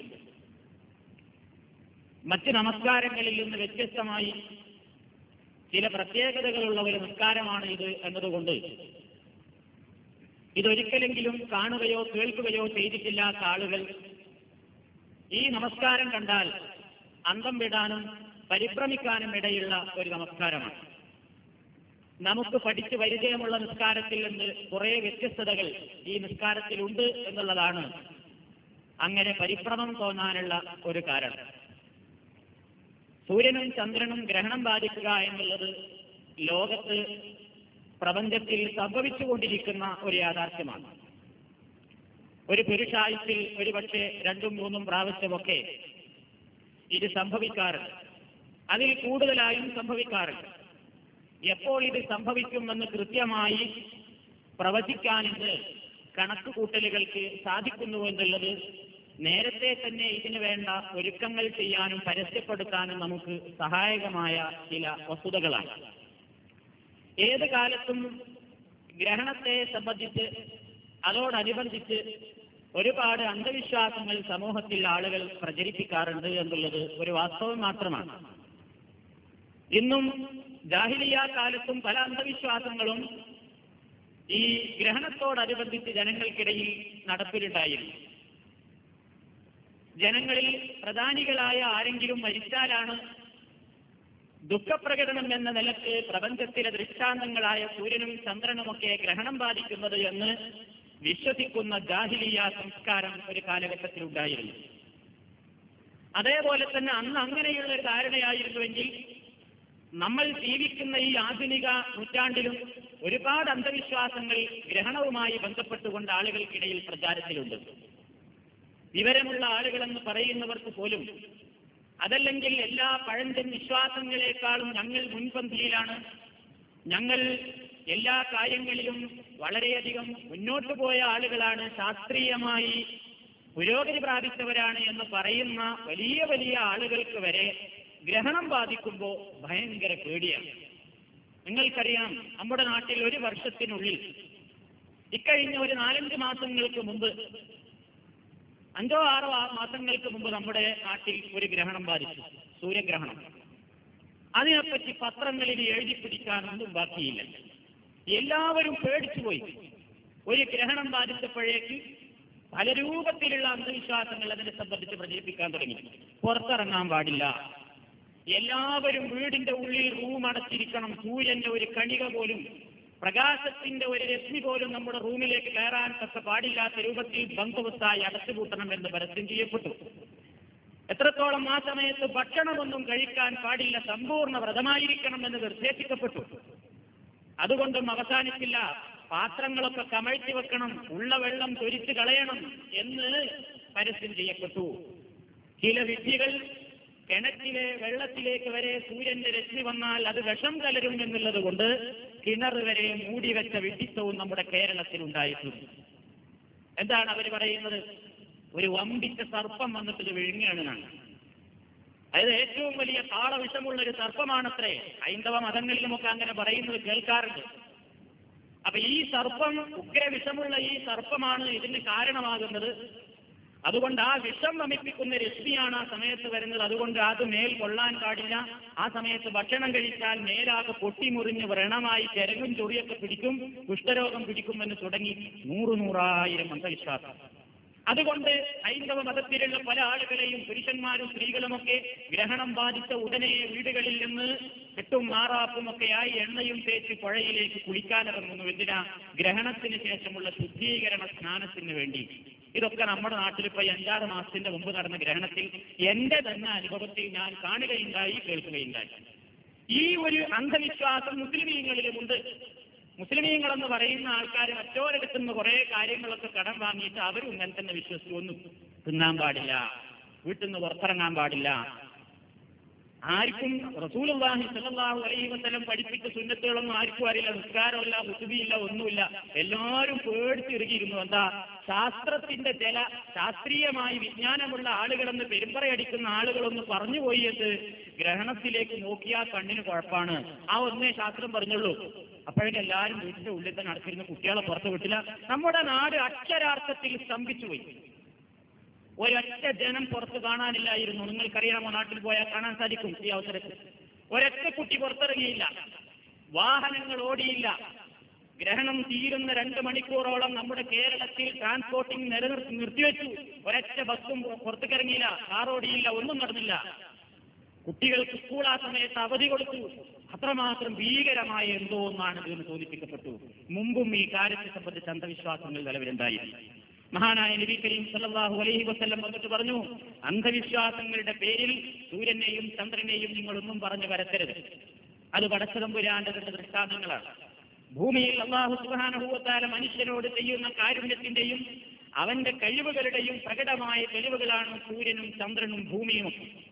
മറ്റ് നമസ്കാരങ്ങളിൽ നിന്ന് വ്യത്യസ്തമായി ചില പ്രത്യേകതകളുള്ള ഒരു നിസ്കാരമാണ് ഇത് എന്നതുകൊണ്ട് ഇതൊരിക്കലെങ്കിലും കാണുകയോ കേൾക്കുകയോ ചെയ്തിട്ടില്ലാത്ത ആളുകൾ ഈ നമസ്കാരം കണ്ടാൽ അന്തം വിടാനും പരിഭ്രമിക്കാനും ഇടയുള്ള ഒരു നമസ്കാരമാണ് നമുക്ക് പഠിച്ച് പരിചയമുള്ള നിസ്കാരത്തിൽ നിന്ന് കുറെ വ്യത്യസ്തതകൾ ഈ നിസ്കാരത്തിലുണ്ട് എന്നുള്ളതാണ് അങ്ങനെ പരിഭ്രമം തോന്നാനുള്ള ഒരു കാരണം സൂര്യനും ചന്ദ്രനും ഗ്രഹണം ബാധിക്കുക എന്നുള്ളത് ലോകത്ത് പ്രപഞ്ചത്തിൽ സംഭവിച്ചുകൊണ്ടിരിക്കുന്ന ഒരു യാഥാർത്ഥ്യമാണ് ഒരു പുരുഷായുസിൽ ഒരുപക്ഷെ രണ്ടും മൂന്നും പ്രാവശ്യമൊക്കെ ഇത് സംഭവിക്കാറുണ്ട് അതിൽ കൂടുതലായും സംഭവിക്കാറുണ്ട് എപ്പോൾ ഇത് സംഭവിക്കുമെന്ന് കൃത്യമായി പ്രവചിക്കാനിന്ന് കണക്കുകൂട്ടലുകൾക്ക് സാധിക്കുന്നു എന്നുള്ളത് നേരത്തെ തന്നെ ഇതിനു വേണ്ട ഒരുക്കങ്ങൾ ചെയ്യാനും പരസ്യപ്പെടുത്താനും നമുക്ക് സഹായകമായ ചില വസ്തുതകളാണ് ഏത് കാലത്തും ഗ്രഹണത്തെ സംബന്ധിച്ച് അതോടനുബന്ധിച്ച് ഒരുപാട് അന്ധവിശ്വാസങ്ങൾ സമൂഹത്തിൽ ആളുകൾ പ്രചരിപ്പിക്കാറുണ്ട് എന്നുള്ളത് ഒരു വാസ്തവം മാത്രമാണ് ഇന്നും ജാഹിലിയ കാലത്തും പല അന്ധവിശ്വാസങ്ങളും ഈ ഗ്രഹണത്തോടനുബന്ധിച്ച് ജനങ്ങൾക്കിടയിൽ നടപ്പിലുണ്ടായിരുന്നു ജനങ്ങളിൽ പ്രധാനികളായ ആരെങ്കിലും മരിച്ചാലാണ് ദുഃഖപ്രകടനം എന്ന നിലക്ക് പ്രപഞ്ചത്തിലെ ദൃഷ്ടാന്തങ്ങളായ സൂര്യനും ചന്ദ്രനുമൊക്കെ ഗ്രഹണം ബാധിക്കുന്നത് എന്ന് വിശ്വസിക്കുന്ന ജാഹിലിയ സംസ്കാരം ഒരു കാലഘട്ടത്തിലുണ്ടായിരുന്നു അതേപോലെ തന്നെ അന്ന് അങ്ങനെയുള്ള ഒരു ധാരണയായിരുന്നുവെങ്കിൽ നമ്മൾ ജീവിക്കുന്ന ഈ ആധുനിക നൂറ്റാണ്ടിലും ഒരുപാട് അന്ധവിശ്വാസങ്ങൾ ഗ്രഹണവുമായി ബന്ധപ്പെട്ടുകൊണ്ട് ആളുകൾക്കിടയിൽ പ്രചാരത്തിലുണ്ട് വിവരമുള്ള ആളുകളെന്ന് പറയുന്നവർക്ക് പോലും അതല്ലെങ്കിൽ എല്ലാ പഴഞ്ചൻ വിശ്വാസങ്ങളെക്കാളും ഞങ്ങൾ മുൻപന്തിയിലാണ് ഞങ്ങൾ എല്ലാ കാര്യങ്ങളിലും വളരെയധികം മുന്നോട്ടു പോയ ആളുകളാണ് ശാസ്ത്രീയമായി പുരോഗതി പ്രാപിച്ചവരാണ് എന്ന് പറയുന്ന വലിയ വലിയ ആളുകൾക്ക് വരെ ഗ്രഹണം ബാധിക്കുമ്പോൾ ഭയങ്കര പേടിയാണ് നിങ്ങൾക്കറിയാം നമ്മുടെ നാട്ടിൽ ഒരു വർഷത്തിനുള്ളിൽ ഇക്കഴിഞ്ഞ ഒരു നാലഞ്ച് മാസങ്ങൾക്ക് മുമ്പ് അഞ്ചോ ആറോ ആ മാസങ്ങൾക്ക് മുമ്പ് നമ്മുടെ നാട്ടിൽ ഒരു ഗ്രഹണം ബാധിച്ചു സൂര്യഗ്രഹണം അതിനെപ്പറ്റി പത്രങ്ങളിൽ എഴുതി പിടിക്കാനൊന്നും ബാക്കിയില്ല എല്ലാവരും പേടിച്ചുപോയി ഒരു ഗ്രഹണം ബാധിച്ചപ്പോഴേക്ക് പല രൂപത്തിലുള്ള അന്ധവിശ്വാസങ്ങൾ അതിനെ സംബന്ധിച്ച് പ്രചരിപ്പിക്കാൻ തുടങ്ങി പുറത്തിറങ്ങാൻ പാടില്ല എല്ലാവരും വീടിന്റെ ഉള്ളിൽ റൂം അടച്ചിരിക്കണം സൂര്യന്റെ ഒരു കണിക പോലും പ്രകാശത്തിന്റെ ഒരു രശ്മി പോലും നമ്മുടെ റൂമിലേക്ക് കയറാൻ തക്ക പാടില്ലാത്ത രൂപത്തിൽ ബന്ധവത്തായി അടച്ചുപൂട്ടണം എന്ന് പരസ്യം ചെയ്യപ്പെട്ടു എത്രത്തോളം ആ സമയത്ത് ഭക്ഷണമൊന്നും കഴിക്കാൻ പാടില്ല സമ്പൂർണ്ണ വ്രതമായിരിക്കണം എന്ന് നിർദ്ദേശിക്കപ്പെട്ടു അതുകൊണ്ടും അവസാനിച്ചില്ല പാത്രങ്ങളൊക്കെ കമഴ്ത്തി വെക്കണം ഉള്ള വെള്ളം തൊരിച്ചു കളയണം എന്ന് പരസ്യം ചെയ്യപ്പെട്ടു ചില വിദ്യകൾ കിണറ്റിലെ വെള്ളത്തിലേക്ക് വരെ സൂര്യന്റെ രശ്മി വന്നാൽ അത് വിഷം കലരും എന്നുള്ളത് കൊണ്ട് കിണർ വരെ മൂടി വെച്ച വിഡിത്തവും നമ്മുടെ കേരളത്തിൽ ഉണ്ടായിട്ടുണ്ട് എന്താണ് അവർ പറയുന്നത് ഒരു വമ്പിച്ച സർപ്പം വന്നിട്ട് ഇത് വിഴുങ്ങുകയാണെന്നാണ് അതായത് ഏറ്റവും വലിയ താളവിഷമുള്ള ഒരു സർപ്പമാണത്രേ ഹൈന്ദവ മതങ്ങളിലുമൊക്കെ അങ്ങനെ പറയുന്നത് കേൾക്കാറുണ്ട് അപ്പൊ ഈ സർപ്പം ഉഗ്രവിഷമുള്ള ഈ സർപ്പമാണ് ഇതിന് കാരണമാകുന്നത് അതുകൊണ്ട് ആ വിഷം വമിപ്പിക്കുന്ന രശ്മിയാണ് ആ സമയത്ത് വരുന്നത് അതുകൊണ്ട് അത് മേൽ കൊള്ളാൻ പാടില്ല ആ സമയത്ത് ഭക്ഷണം കഴിച്ചാൽ മേലാകെ പൊട്ടിമുറിഞ്ഞ് വ്രണമായി ചെരകും ചൊറിയൊക്കെ പിടിക്കും കുഷ്ഠരോഗം പിടിക്കുമെന്ന് തുടങ്ങി നൂറു നൂറായിരം അന്ധവിശ്വാസം അതുകൊണ്ട് ഹൈന്ദവ മതത്തിലുള്ള പല ആളുകളെയും പുരുഷന്മാരും സ്ത്രീകളുമൊക്കെ ഗ്രഹണം ബാധിച്ച ഉടനെ വീടുകളിൽ നിന്ന് കെട്ടും മാറാപ്പും ഒക്കെയായി എണ്ണയും തേച്ച് പുഴയിലേക്ക് കുളിക്കാനിറങ്ങുന്നു എന്തിനാ ഗ്രഹണത്തിന് ശേഷമുള്ള ശുദ്ധീകരണ സ്നാനത്തിന് വേണ്ടി ഇതൊക്കെ നമ്മുടെ നാട്ടിൽ ഇപ്പൊ ഈ അഞ്ചാറ് മാസത്തിന്റെ മുമ്പ് നടന്ന ഗ്രഹണത്തിൽ എന്റെ തന്നെ അനുഭവത്തിൽ ഞാൻ കാണുകയുണ്ടായി കേൾക്കുകയുണ്ടായി ഈ ഒരു അന്ധവിശ്വാസം മുസ്ലിമീങ്ങളിലുമുണ്ട് മുസ്ലിമീങ്ങളെന്ന് പറയുന്ന ആൾക്കാർ മറ്റോരിടത്തു നിന്ന് കുറെ കാര്യങ്ങളൊക്കെ കടം വാങ്ങിയിട്ട് അവരും ഇങ്ങനെ തന്നെ വിശ്വസിച്ചു ഒന്നും തിന്നാൻ പാടില്ല വീട്ടിൽ നിന്ന് പുറത്തിറങ്ങാൻ പാടില്ല ആർക്കും റസൂലുള്ളാഹി സ്വല്ലല്ലാഹു അലൈഹി വസല്ലം പഠിപ്പിച്ച സുന്നത്തുകളൊന്നും ആർക്കും അറിയില്ല നിസ്കാരമില്ല ഹുസുബിയില്ല ഒന്നുമില്ല എല്ലാവരും പേടിച്ചിറുകിയിരുന്നു എന്താ ശാസ്ത്രത്തിന്റെ ചില ശാസ്ത്രീയമായി വിജ്ഞാനമുള്ള ആളുകളെന്ന് പെരുമ്പറയടിക്കുന്ന ആളുകളൊന്ന് പറഞ്ഞു പോയി എന്ന് ഗ്രഹണത്തിലേക്ക് നോക്കിയാൽ കണ്ണിന് കുഴപ്പമാണ് ആ ഒന്നേ ശാസ്ത്രം പറഞ്ഞുള്ളൂ അപ്പോഴേക്കും എല്ലാവരും വീട്ടിന്റെ ഉള്ളിൽ തന്നെ അടച്ചിരുന്ന കുട്ടികളെ പുറത്ത് വിട്ടില്ല നമ്മുടെ നാട് അക്ഷരാർത്ഥത്തിൽ സ്തംഭിച്ചു പോയി ഒരൊറ്റ ജനം പുറത്ത് കാണാനില്ലായിരുന്നു നിങ്ങൾക്കറിയാമോ നാട്ടിൽ പോയാൽ കാണാൻ സാധിക്കും ഈ അവസരത്തിൽ ഒരൊറ്റ കുട്ടി പുറത്തിറങ്ങിയില്ല വാഹനങ്ങൾ ഓടിയില്ല ഗ്രഹണം തീരുന്ന രണ്ട് മണിക്കൂറോളം നമ്മുടെ കേരളത്തിൽ ട്രാൻസ്പോർട്ടിംഗ് നിലനിർത്തി നിർത്തിവെച്ചു ഒരൊറ്റ ബസ്സും പുറത്തേക്കിറങ്ങിയില്ല കാർ ഓടിയില്ല ഒന്നും നടന്നില്ല കുട്ടികൾക്ക് സ്കൂൾ ആ സമയത്ത് അവധി കൊടുത്തു അത്രമാത്രം ഭീകരമായ എന്തോ ഒന്നാണ് ഇതെന്ന് സൂചിപ്പിക്കപ്പെട്ടു മുമ്പും ഈ കാര്യത്തെ സംബന്ധിച്ച് അന്ധവിശ്വാസങ്ങൾ നിലവിലുണ്ടായിരുന്നു മഹാനായ നബി കരീം സല്ലല്ലാഹു അലൈഹി വസല്ലം വന്നിട്ട് പറഞ്ഞു അന്ധവിശ്വാസങ്ങളുടെ പേരിൽ സൂര്യനെയും ചന്ദ്രനെയും നിങ്ങളൊന്നും പറഞ്ഞു വരത്തരുത് അത് പടച്ചതമ്പുരാന്റെ രണ്ട് ദൃഷ്ടാന്തങ്ങളാണ് ഭൂമിയിൽ അള്ളാഹു സുബാനുഭവത്താല മനുഷ്യനോട് ചെയ്യുന്ന കാരുണ്യത്തിന്റെയും അവന്റെ കഴിവുകളുടെയും പ്രകടമായ തെളിവുകളാണ് സൂര്യനും ചന്ദ്രനും ഭൂമിയും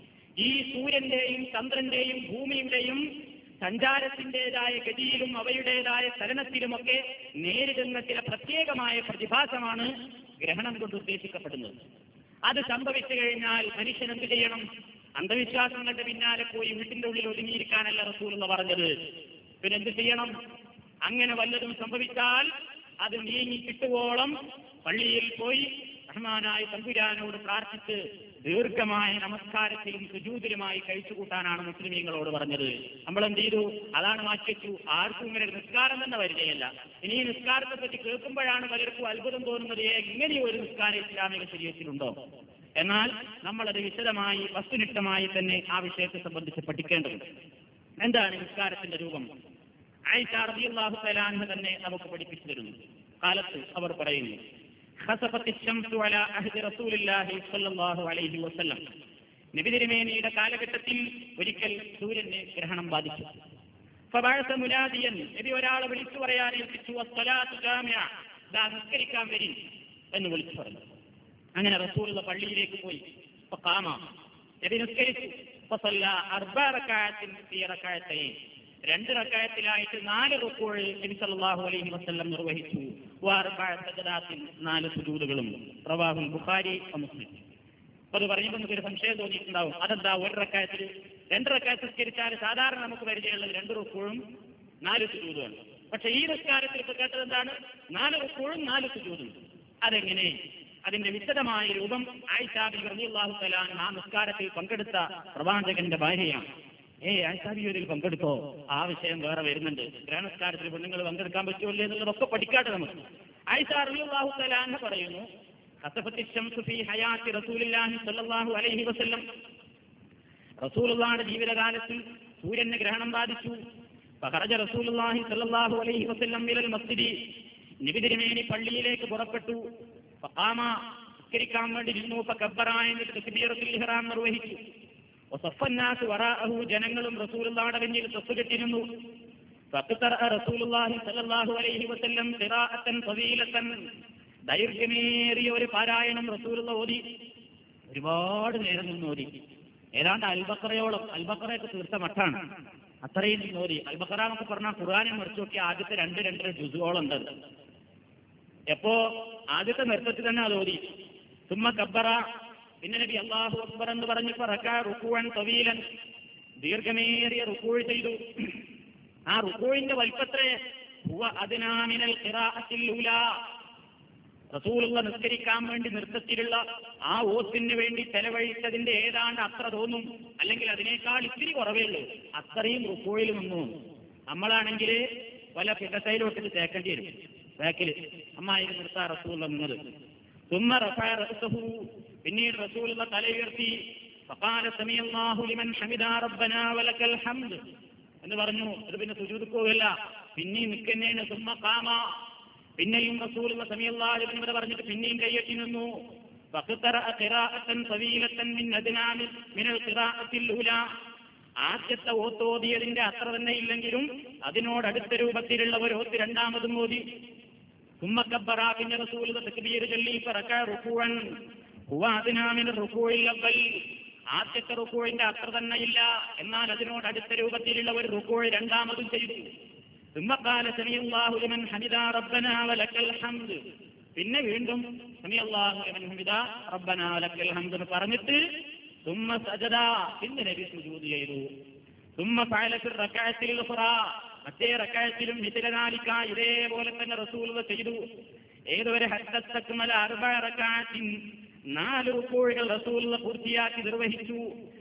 ഈ സൂര്യന്റെയും ചന്ദ്രന്റെയും ഭൂമിയുടെയും സഞ്ചാരത്തിൻ്റെതായ ഗതിയിലും അവയുടേതായ ചലനത്തിലുമൊക്കെ നേരിടുന്ന ചില പ്രത്യേകമായ പ്രതിഭാസമാണ് ഗ്രഹണം കൊണ്ട് ഉദ്ദേശിക്കപ്പെടുന്നത് അത് സംഭവിച്ചു കഴിഞ്ഞാൽ മനുഷ്യൻ എന്ത് ചെയ്യണം അന്ധവിശ്വാസങ്ങളുടെ പിന്നാലെ പോയി വീട്ടിന്റെ ഉള്ളിൽ ഒതുങ്ങിയിരിക്കാനല്ല റസൂൽ എന്ന് പറഞ്ഞത് പിന്നെ എന്ത് ചെയ്യണം അങ്ങനെ വല്ലതും സംഭവിച്ചാൽ അത് നീങ്ങി കിട്ടുവോളം പള്ളിയിൽ പോയി റഹ്മാനായ തമ്പുരാനോട് പ്രാർത്ഥിച്ച് ദീർഘമായ നമസ്കാരത്തിലും സുജൂതിലുമായി കഴിച്ചുകൂട്ടാനാണ് മുസ്ലിമീങ്ങളോട് പറഞ്ഞത് നമ്മൾ എന്ത് ചെയ്തു അതാണ് മാറ്റിവെച്ചു ആർക്കും ഇങ്ങനെ ഒരു നിസ്കാരം തന്നെ പരിചയമല്ല ഇനി ഈ നിസ്കാരത്തെ പറ്റി കേൾക്കുമ്പോഴാണ് പലർക്കും അത്ഭുതം തോന്നുന്നത് ഏ, ഇങ്ങനെ ഒരു നിസ്കാരം ഇസ്ലാമിക ശരീരത്തിലുണ്ടോ എന്നാൽ നമ്മളത് വിശദമായി വസ്തുനിഷ്ഠമായി തന്നെ ആ വിഷയത്തെ സംബന്ധിച്ച് പഠിക്കേണ്ടതുണ്ട് എന്താണ് നിസ്കാരത്തിന്റെ രൂപം ആയിഷ റളിയല്ലാഹു തആല അൻഹ തന്നെ നമുക്ക് പഠിപ്പിച്ചു തരുന്നു കാലത്ത് അവർ പറയുന്നു خسفت الشمس على عهد رسول الله صلى الله عليه وسلم നബി തിരുമേനിയുടെ കാലഘട്ടത്തിൽ ഒരിക്കൽ സൂര്യന് ഗ്രഹണം ബാധിച്ചു ഫബഅസ മുനാദിയൻ നബി ഒരാളെ വിളിച്ചു പറയാൻ ഏൽപ്പിച്ചു "അസ്സലാത്തു ജാമിഅ ദാ നിസ്കരിക്കാൻ വരി എന്ന് വിളിച്ചു പറഞ്ഞു അങ്ങനെ റസൂലുള്ള പള്ളിയിലേക്ക് പോയി ഫഖാമ നബി നിസ്കരിച്ചു ഫസല്ല അർബഅ റകഅത്തിൻ ഫീ റകഅത്തൈൻ രണ്ട് റക്കായത്തിലായിട്ട് നാല് റുക്കോഴ് നബി സല്ലല്ലാഹു അലൈഹി വസല്ലം നിർവഹിച്ചു വഅർബഅ സജദാത്തിൻ നാല് സുജൂദുകളും റവാഹുൽ ബുഖാരി വ മുസ്ലിം അപ്പൊ അത് പറയുമ്പോൾ നമുക്ക് ഒരു സംശയം തോന്നിയിട്ടുണ്ടാവും അതെന്താ ഒരു റക്കായത്തിൽ രണ്ട് റക്കായത്ത് നിസ്കരിച്ചാൽ സാധാരണ നമുക്ക് പരിചയമുള്ളത് രണ്ട് റുക്കോഴും നാല് സുജൂദുമാണ് പക്ഷെ ഈ നിസ്കാരത്തിൽ ഇപ്പൊ കേട്ടത് എന്താണ് നാല് റുക്കോഴും നാല് സുജൂദും അതെങ്ങനെ അതിന്റെ വിശദമായ രൂപം ആയിഷാബി റളിയല്ലാഹു തആല ആ നിസ്കാരത്തിൽ പങ്കെടുത്ത പ്രവാചകന്റെ ഭാര്യയാണ് ഏ ആയിഷാബി ഇതിൽ പങ്കെടുത്തോ ആ വിഷയം വേറെ വരുന്നുണ്ട് ഗ്രഹണസ്കാരത്തിൽ പെണ്ണുങ്ങൾ പങ്കെടുക്കാൻ പറ്റുമല്ലേ എന്നുള്ളതൊക്കെ പഠിക്കാട്ടെ നമുക്ക് ആയിഷ റളിയല്ലാഹു തആല അൻഹ പറയുന്നു ഖസഫത്തി ശംസു ഫീ ഹയാത്തി റസൂലില്ലാഹി സ്വല്ലല്ലാഹു അലൈഹി വസല്ലം റസൂലുള്ളാഹിയുടെ ജീവിതകാലത്തിൽ സൂര്യന് ഗ്രഹണം ബാധിച്ചു ഫഖറജ റസൂലുള്ളാഹി സ്വല്ലല്ലാഹു അലൈഹി വസല്ലം ഇലൽ മസ്ജിദി നബി തിരുമേനി പള്ളിയിലേക്ക് പുറപ്പെട്ടു ഫഖാമ നിസ്കരിക്കാൻ വേണ്ടി നിന്നു ഫകബ്ബറായ എന്നിട്ട് തക്ബീറത്തുൽ ഇഹ്റാം നിർവഹിച്ചു വസഫന്നാസ് വറാഅഹു ജനങ്ങളും റസൂലുള്ളാഹിയുടെ പിന്നിൽ സ്വത്ത് കെട്ടിരുന്നു فقرأ رسول الله صلى الله عليه وسلم قراءة طويلة ദൈർഘ്യമേറിയ ഒരു പാരായണം റസൂലുള്ള ഓതി ഒരുപാട് നേരം നിന്ന് ഓതി ഏതാണ്ട് അൽബക്കറയോളം അൽബക്കറയൊക്കെ തീർത്ത മട്ടാണ് അത്രയും നിന്ന് ഓതി അൽബക്കറ എന്നൊക്കെ പറഞ്ഞാൽ ഖുർആാനെ മറിച്ചു നോക്കി ആദ്യത്തെ രണ്ട് രണ്ടര ജുസുകളോളം ഉണ്ട് എപ്പോ ആദ്യത്തെ നൃത്തത്തിൽ തന്നെ അത് ഓതി സുമ്മ കബ്ബറ പിന്നെ നബി അള്ളാഹു അക്ബർ എന്ന് പറഞ്ഞപ്പോ റക്കാ റുക്കുവൻ തവീലൻ ദീർഘമേറിയ റുക്കൂഴ് ചെയ്തു ആ റുക്കൂഴിന്റെ വലിപ്പത്രേ ഹുവ അതിനാമിനൽ ഖിറാഅത്തിൽ ഊലാ റസൂലുള്ള നിസ്കരിക്കാൻ വേണ്ടി നൃത്തത്തിലുള്ള ആ ഓത്തിന് വേണ്ടി ചെലവഴിച്ചതിന്റെ ഏതാണ്ട് അത്ര തോന്നും അല്ലെങ്കിൽ അതിനേക്കാൾ ഇത്തിരി കുറവേ ഉള്ളൂ അത്രയും റുക്കോയിൽ നിന്നു നമ്മളാണെങ്കിൽ പല പിടസയിലോട്ടിൽ തേക്കേണ്ടി വരും ബാക്കിൽ അമ്മായി നിർത്താ റസൂലുള്ള നിന്നത് തുമ്മ റഫായ റസഹു പിന്നീട് റസൂലുള്ള തല ഉയർത്തി ഫഖാല സമിയല്ലാഹു ലിമൻ ഹമിദാ റബ്ബനാ വലക്കൽ ഹംദ് എന്ന് പറഞ്ഞു അത് പിന്നെ സുജൂദിക്കുകയല്ല പിന്നെയും നിൽക്കുന്നതിന് സുമ്മ കാമ പിന്നെയും റസൂലുള്ള സമിയല്ലാഹു ഇവിടെ പറഞ്ഞിട്ട് പിന്നെയും കൈയ്യട്ടി നിന്നു فقرأ قراءة طويلة من أدنى من القراءة الأولى ആദ്യത്തെ ഓത്തോതിയതിന്റെ അത്ര തന്നെ ഇല്ലെങ്കിലും അതിനോടടുത്ത രൂപത്തിലുള്ള ഒരു ഓത്ത് രണ്ടാമതും ഓതി സുമ്മക്കബ്ബറ പിന്നെ റസൂൽ തക്ബീർ ചൊല്ലി പറക്ക റുക്കുവൻ ഹുവ അതിനാമിന് റുക്കുവിൽ അവൽ ആദ്യത്തെ റുക്കുവിന്റെ അത്ര തന്നെ ഇല്ല എന്നാൽ അതിനോട് അടുത്ത രൂപത്തിലുള്ള ഒരു റുക്കുവ് രണ്ടാമതും ചെയ്തു സുമ്മക്കാല സമിയല്ലാഹു ലിമൻ ഹമിദ റബ്ബന വലക്കൽ ഹംദ് പിന്നെ വീണ്ടും സമിയല്ലാഹു ലിമൻ ഹമിദ റബ്ബന വലക്കൽ ഹംദ് എന്ന് പറഞ്ഞിട്ട് സുമ്മ സജദ പിന്നെ നബി സുജൂദ് ചെയ്തു സുമ്മ ഫഅലത്തിൽ റക്അത്തിൽ ഉഖറ മറ്റേ റക്അത്തിലും മിഥിലനാലിക്ക ഇതേപോലെ തന്നെ റസൂൽ ചെയ്തു ഏതൊരു ഹദ്ദത്തക്മല അർബഅ റക്അത്തിൻ നാല് റുക്കോഴുകൾ റസൂൽ പൂർത്തിയാക്കി നിർവഹിച്ചു